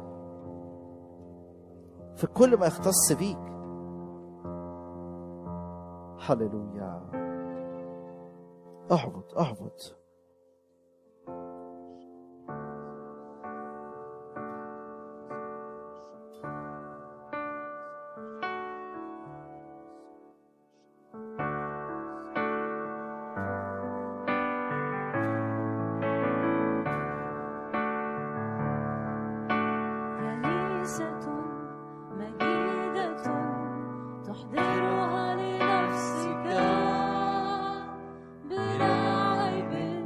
في كل ما يختص بيك هللويا اعبد اعبد كنيسة مجيدة تحضرها لنفسك بلا عيب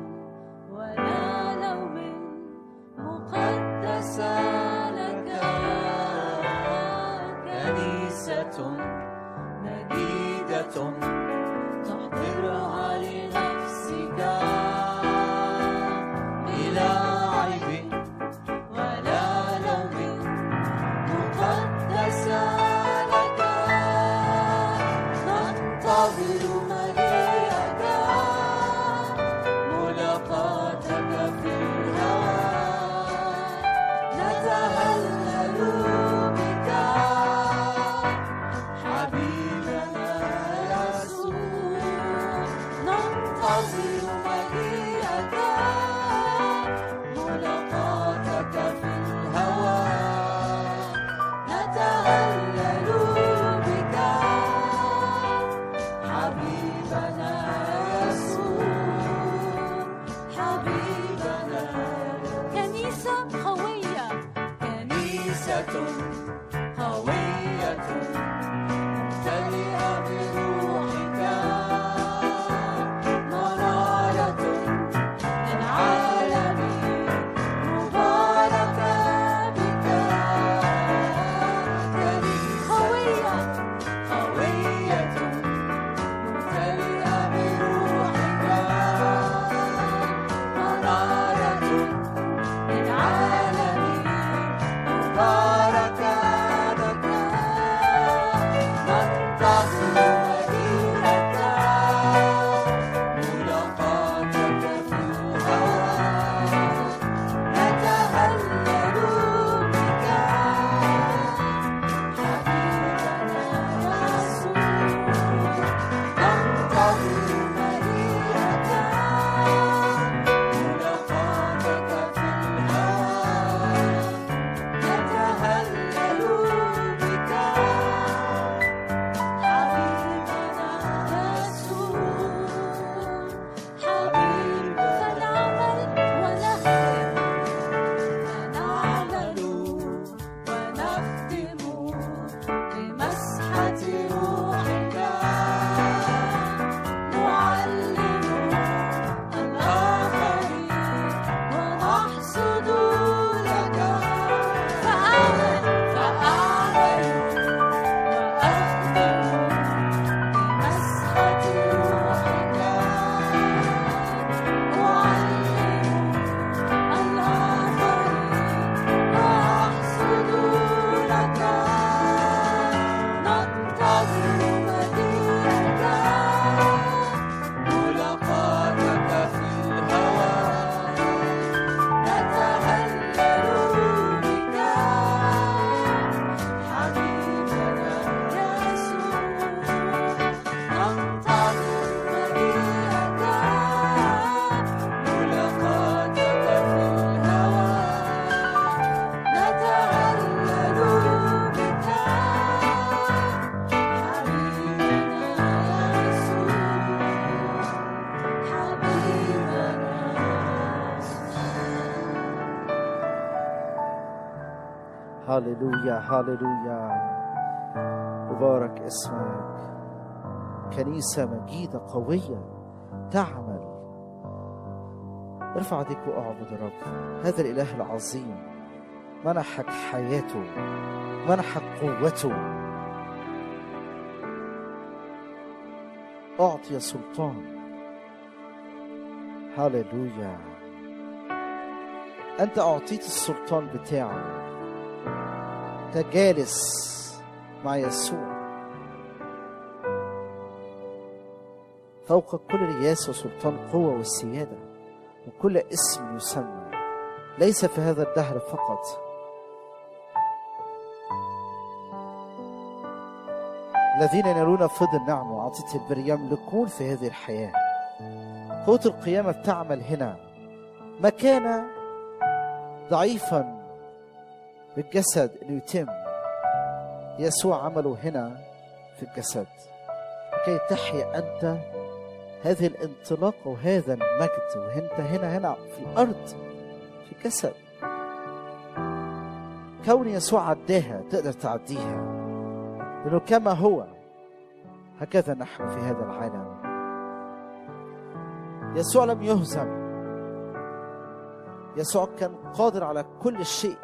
قوية ممتلئة بروحك منارة للعالم مباركة بك قوية قوية ممتلئة بروحك منارة للعالم مباركة بك ننتظر مجيئك ملاقاتك في الهوى نتهلل بك حبيبنا يسوع ننتظر مجيئك ملاقاتك في الهوى نتهلل بك حبيبنا يسوع حبيبنا فنعمل ونخدم فنعمل ونخدم بمسحة روحك نعلم الآخرين ونحصد لك فأعمل فأعمل وأخدم بمسحة روحك أعلم الآخرين وأحصد لك ننتظر مجيئك ملاقاتك في الهوى نتهلل بك حبيبنا يسوع ننتظر مجيئك ملاقاتك في الهوى نتهلل بك حبيبنا يسوع حبيبنا يسوع هللويا هللويا مبارك اسمك كنيسة مجيدة قوية تعمل ارفع ايديك واعبد الرب هذا الإله العظيم منحك حياته منحك قوته أعطي سلطان هللويا أنت أعطيت السلطان بتاعه أنت جالس مع يسوع فوق كل رياسة وسلطان قوة والسيادة وكل اسم يسمى ليس في هذا الدهر فقط الذين ينالون فضل النعم وعطية البر يملكون في هذه الحياة قوة القيامة بتعمل هنا ما كان ضعيفا بالجسد انه يتم يسوع عمله هنا في الجسد لكي تحيا انت هذه الانطلاقه وهذا المجد وانت هنا هنا في الارض في الجسد كون يسوع عداها تقدر تعديها لانه كما هو هكذا نحن في هذا العالم يسوع لم يهزم يسوع كان قادر على كل شيء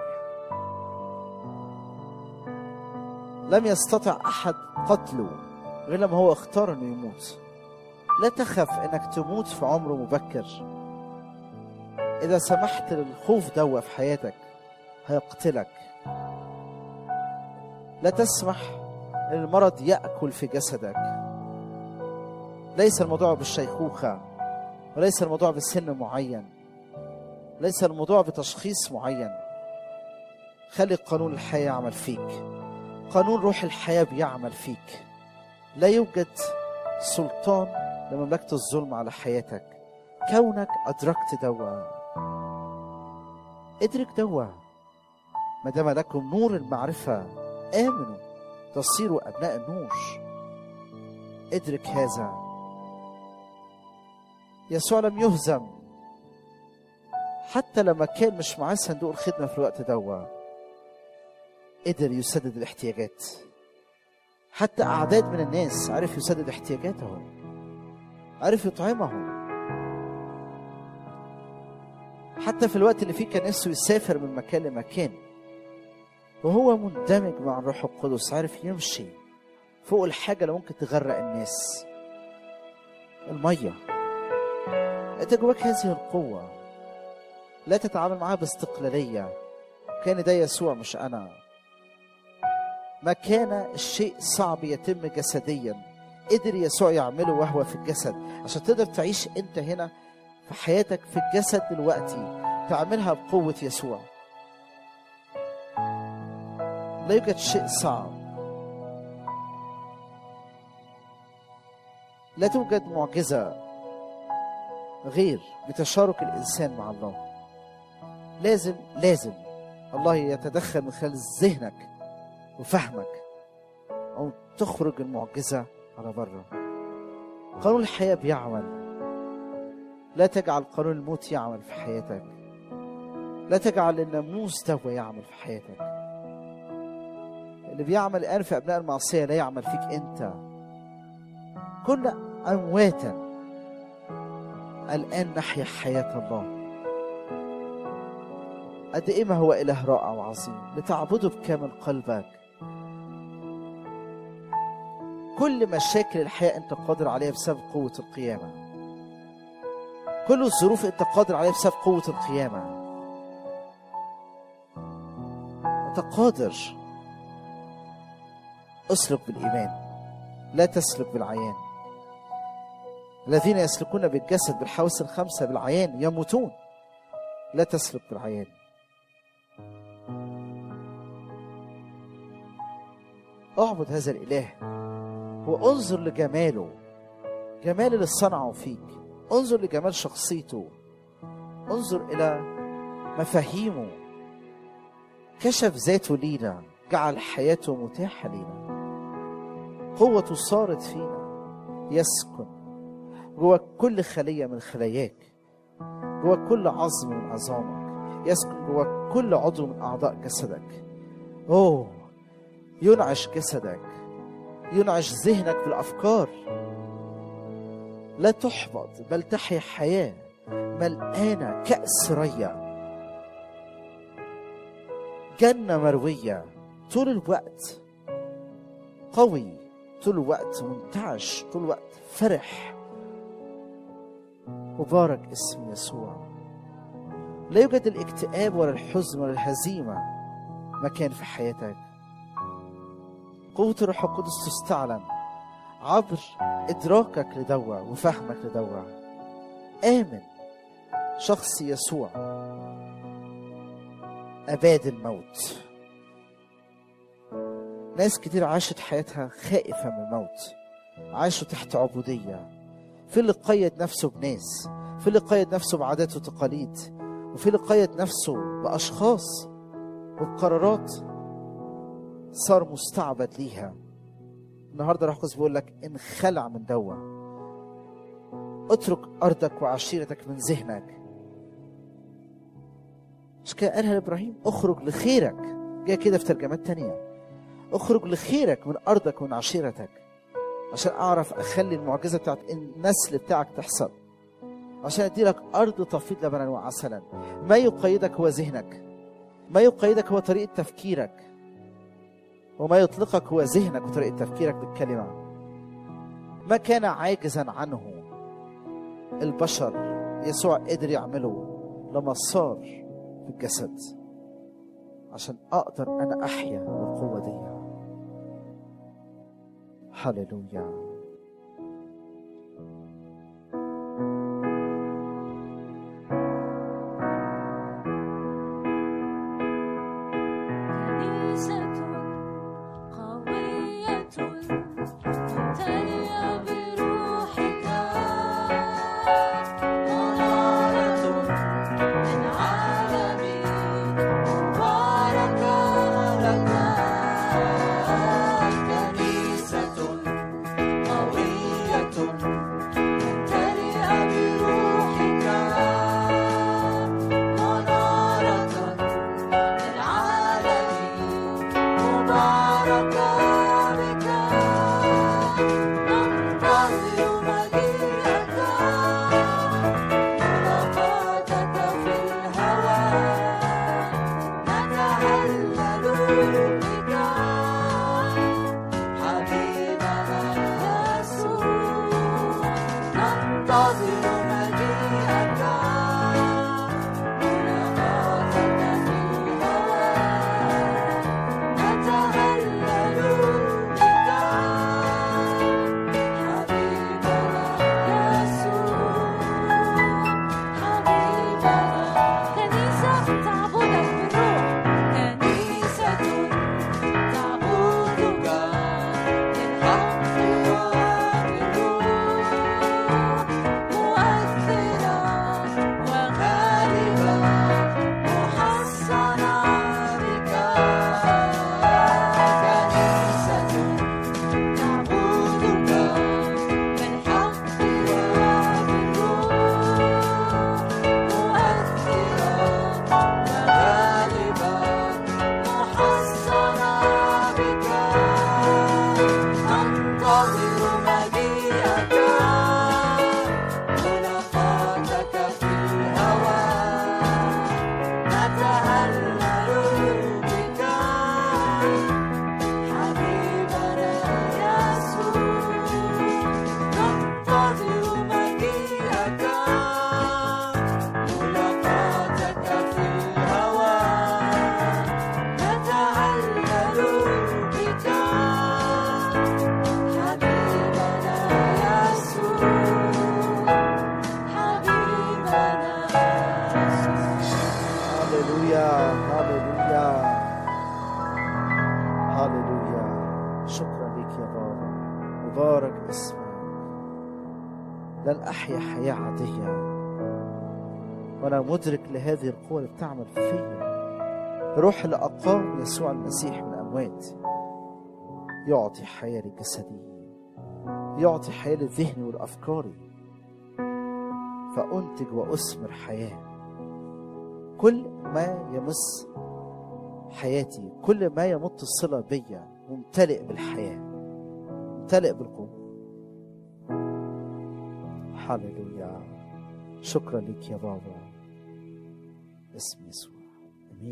لم يستطع احد قتله غير لما هو اختار انه يموت لا تخف انك تموت في عمر مبكر اذا سمحت للخوف دوا في حياتك هيقتلك لا تسمح ان المرض ياكل في جسدك ليس الموضوع بالشيخوخه وليس الموضوع بسن معين ليس الموضوع بتشخيص معين خلي قانون الحياه يعمل فيك قانون روح الحياة بيعمل فيك لا يوجد سلطان لمملكة الظلم على حياتك كونك أدركت دوا ادرك دوا ما دام لكم نور المعرفة آمنوا تصيروا أبناء النور ادرك هذا يسوع لم يهزم حتى لما كان مش معاه صندوق الخدمة في الوقت دوا قدر يسدد الاحتياجات حتى أعداد من الناس عرف يسدد احتياجاتهم عرف يطعمهم حتى في الوقت اللي فيه كان نفسه يسافر من مكان لمكان وهو مندمج مع الروح القدس عارف يمشي فوق الحاجة اللي ممكن تغرق الناس المية انت جواك هذه القوة لا تتعامل معاها باستقلالية كان ده يسوع مش أنا ما كان الشيء صعب يتم جسديا قدر يسوع يعمله وهو في الجسد عشان تقدر تعيش انت هنا في حياتك في الجسد دلوقتي تعملها بقوة يسوع لا يوجد شيء صعب لا توجد معجزة غير بتشارك الإنسان مع الله لازم لازم الله يتدخل من خلال ذهنك وفهمك أو تخرج المعجزة على بره قانون الحياة بيعمل لا تجعل قانون الموت يعمل في حياتك لا تجعل الناموس ده يعمل في حياتك اللي بيعمل الآن في أبناء المعصية لا يعمل فيك أنت كنا أمواتا الآن نحيا حياة الله قد إيه ما هو إله رائع وعظيم لتعبده بكامل قلبك كل مشاكل الحياة أنت قادر عليها بسبب قوة القيامة كل الظروف أنت قادر عليها بسبب قوة القيامة أنت قادر اسلك بالإيمان لا تسلك بالعيان الذين يسلكون بالجسد بالحواس الخمسة بالعيان يموتون لا تسلك بالعيان اعبد هذا الإله وانظر لجماله جمال اللي صنعه فيك انظر لجمال شخصيته انظر إلى مفاهيمه كشف ذاته لينا جعل حياته متاحة لينا قوته صارت فينا يسكن جوا كل خلية من خلاياك جوا كل عظم من عظامك يسكن جوا كل عضو من أعضاء جسدك أوه ينعش جسدك ينعش ذهنك بالأفكار لا تحبط بل تحيا حياة ملقانة كأس ريا جنة مروية طول الوقت قوي طول الوقت منتعش طول الوقت فرح مبارك اسم يسوع لا يوجد الاكتئاب ولا الحزن ولا الهزيمة مكان في حياتك قوة الروح القدس تستعلن عبر إدراكك لدوا وفهمك لدوا آمن شخص يسوع أباد الموت ناس كتير عاشت حياتها خائفة من الموت عاشوا تحت عبودية في اللي قيد نفسه بناس في اللي قيد نفسه بعادات وتقاليد وفي اللي قيد نفسه بأشخاص وبقرارات صار مستعبد ليها النهارده روح القدس بيقول لك انخلع من دوا اترك ارضك وعشيرتك من ذهنك مش كده قالها لابراهيم اخرج لخيرك جاي كده في ترجمات تانية اخرج لخيرك من ارضك ومن عشيرتك عشان اعرف اخلي المعجزه بتاعت النسل بتاعك تحصل عشان ادي لك ارض تفيض لبنا وعسلا ما يقيدك هو ذهنك ما يقيدك هو طريقه تفكيرك وما يطلقك هو ذهنك وطريقه تفكيرك بالكلمه ما كان عاجزا عنه البشر يسوع قدر يعمله لما صار في الجسد عشان اقدر انا احيا بالقوه دي هللويا كنيسة قوية تليا بروحك منارة من عالمي مباركة لك كنيسة بك حبيبنا يسوع ننتظر مجيئك ملاقاتك في الهواء نتهلل بك حبيبنا يسوع حبيبنا كنيسة تعبدك بالروح كنيسة تعبدك بالحق وبالروح مؤثرة وغالبة محصنة بك كنيسة تعبدك بالحق وبالروح مؤثرة وغالبة محصنة بك ننتظر مجيئك ملاقاتك في الهواء نتهلل بك حبيبنا يسوع ننتظر مجيئك ملاقاتك في الهواء نتهلل بك حبيبنا يسوع حبيبنا يسوع هللويا هللويا هللويا شكرا لك يا بابا مبارك اسمك لن احيا حياه عاديه وانا مدرك لهذه القوه اللي بتعمل فيا روح اللي اقام يسوع المسيح من الاموات يعطي حياه لجسدي يعطي حياه لذهني والافكاري فانتج واثمر حياه كل ما يمس حياتي كل ما يمت الصلة بيا ممتلئ بالحياة ممتلئ بالقوة هللويا شكرا لك يا بابا اسم يسوع امين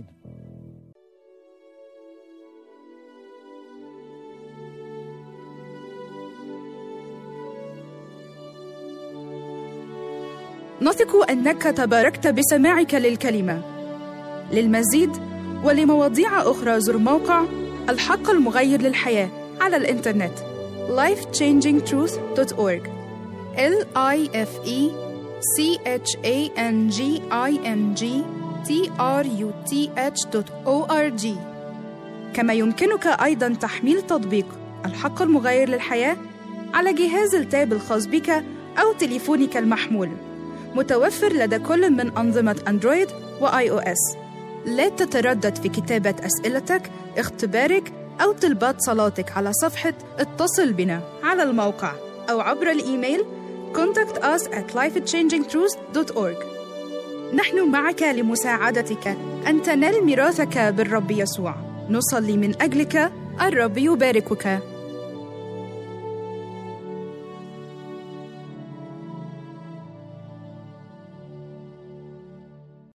نثق انك تباركت بسماعك للكلمه للمزيد ولمواضيع اخرى زر موقع الحق المغير للحياه على الانترنت lifechangingtruth.org l i f e c h a n g i n g t r u t h.org كما يمكنك ايضا تحميل تطبيق الحق المغير للحياه على جهاز التاب الخاص بك او تليفونك المحمول متوفر لدى كل من أنظمة أندرويد وآي أو إس. لا تتردد في كتابة أسئلتك، اختبارك أو طلبات صلاتك على صفحة اتصل بنا على الموقع أو عبر الإيميل contact us at lifechangingtruth.org نحن معك لمساعدتك أن تنال ميراثك بالرب يسوع نصلي من أجلك الرب يباركك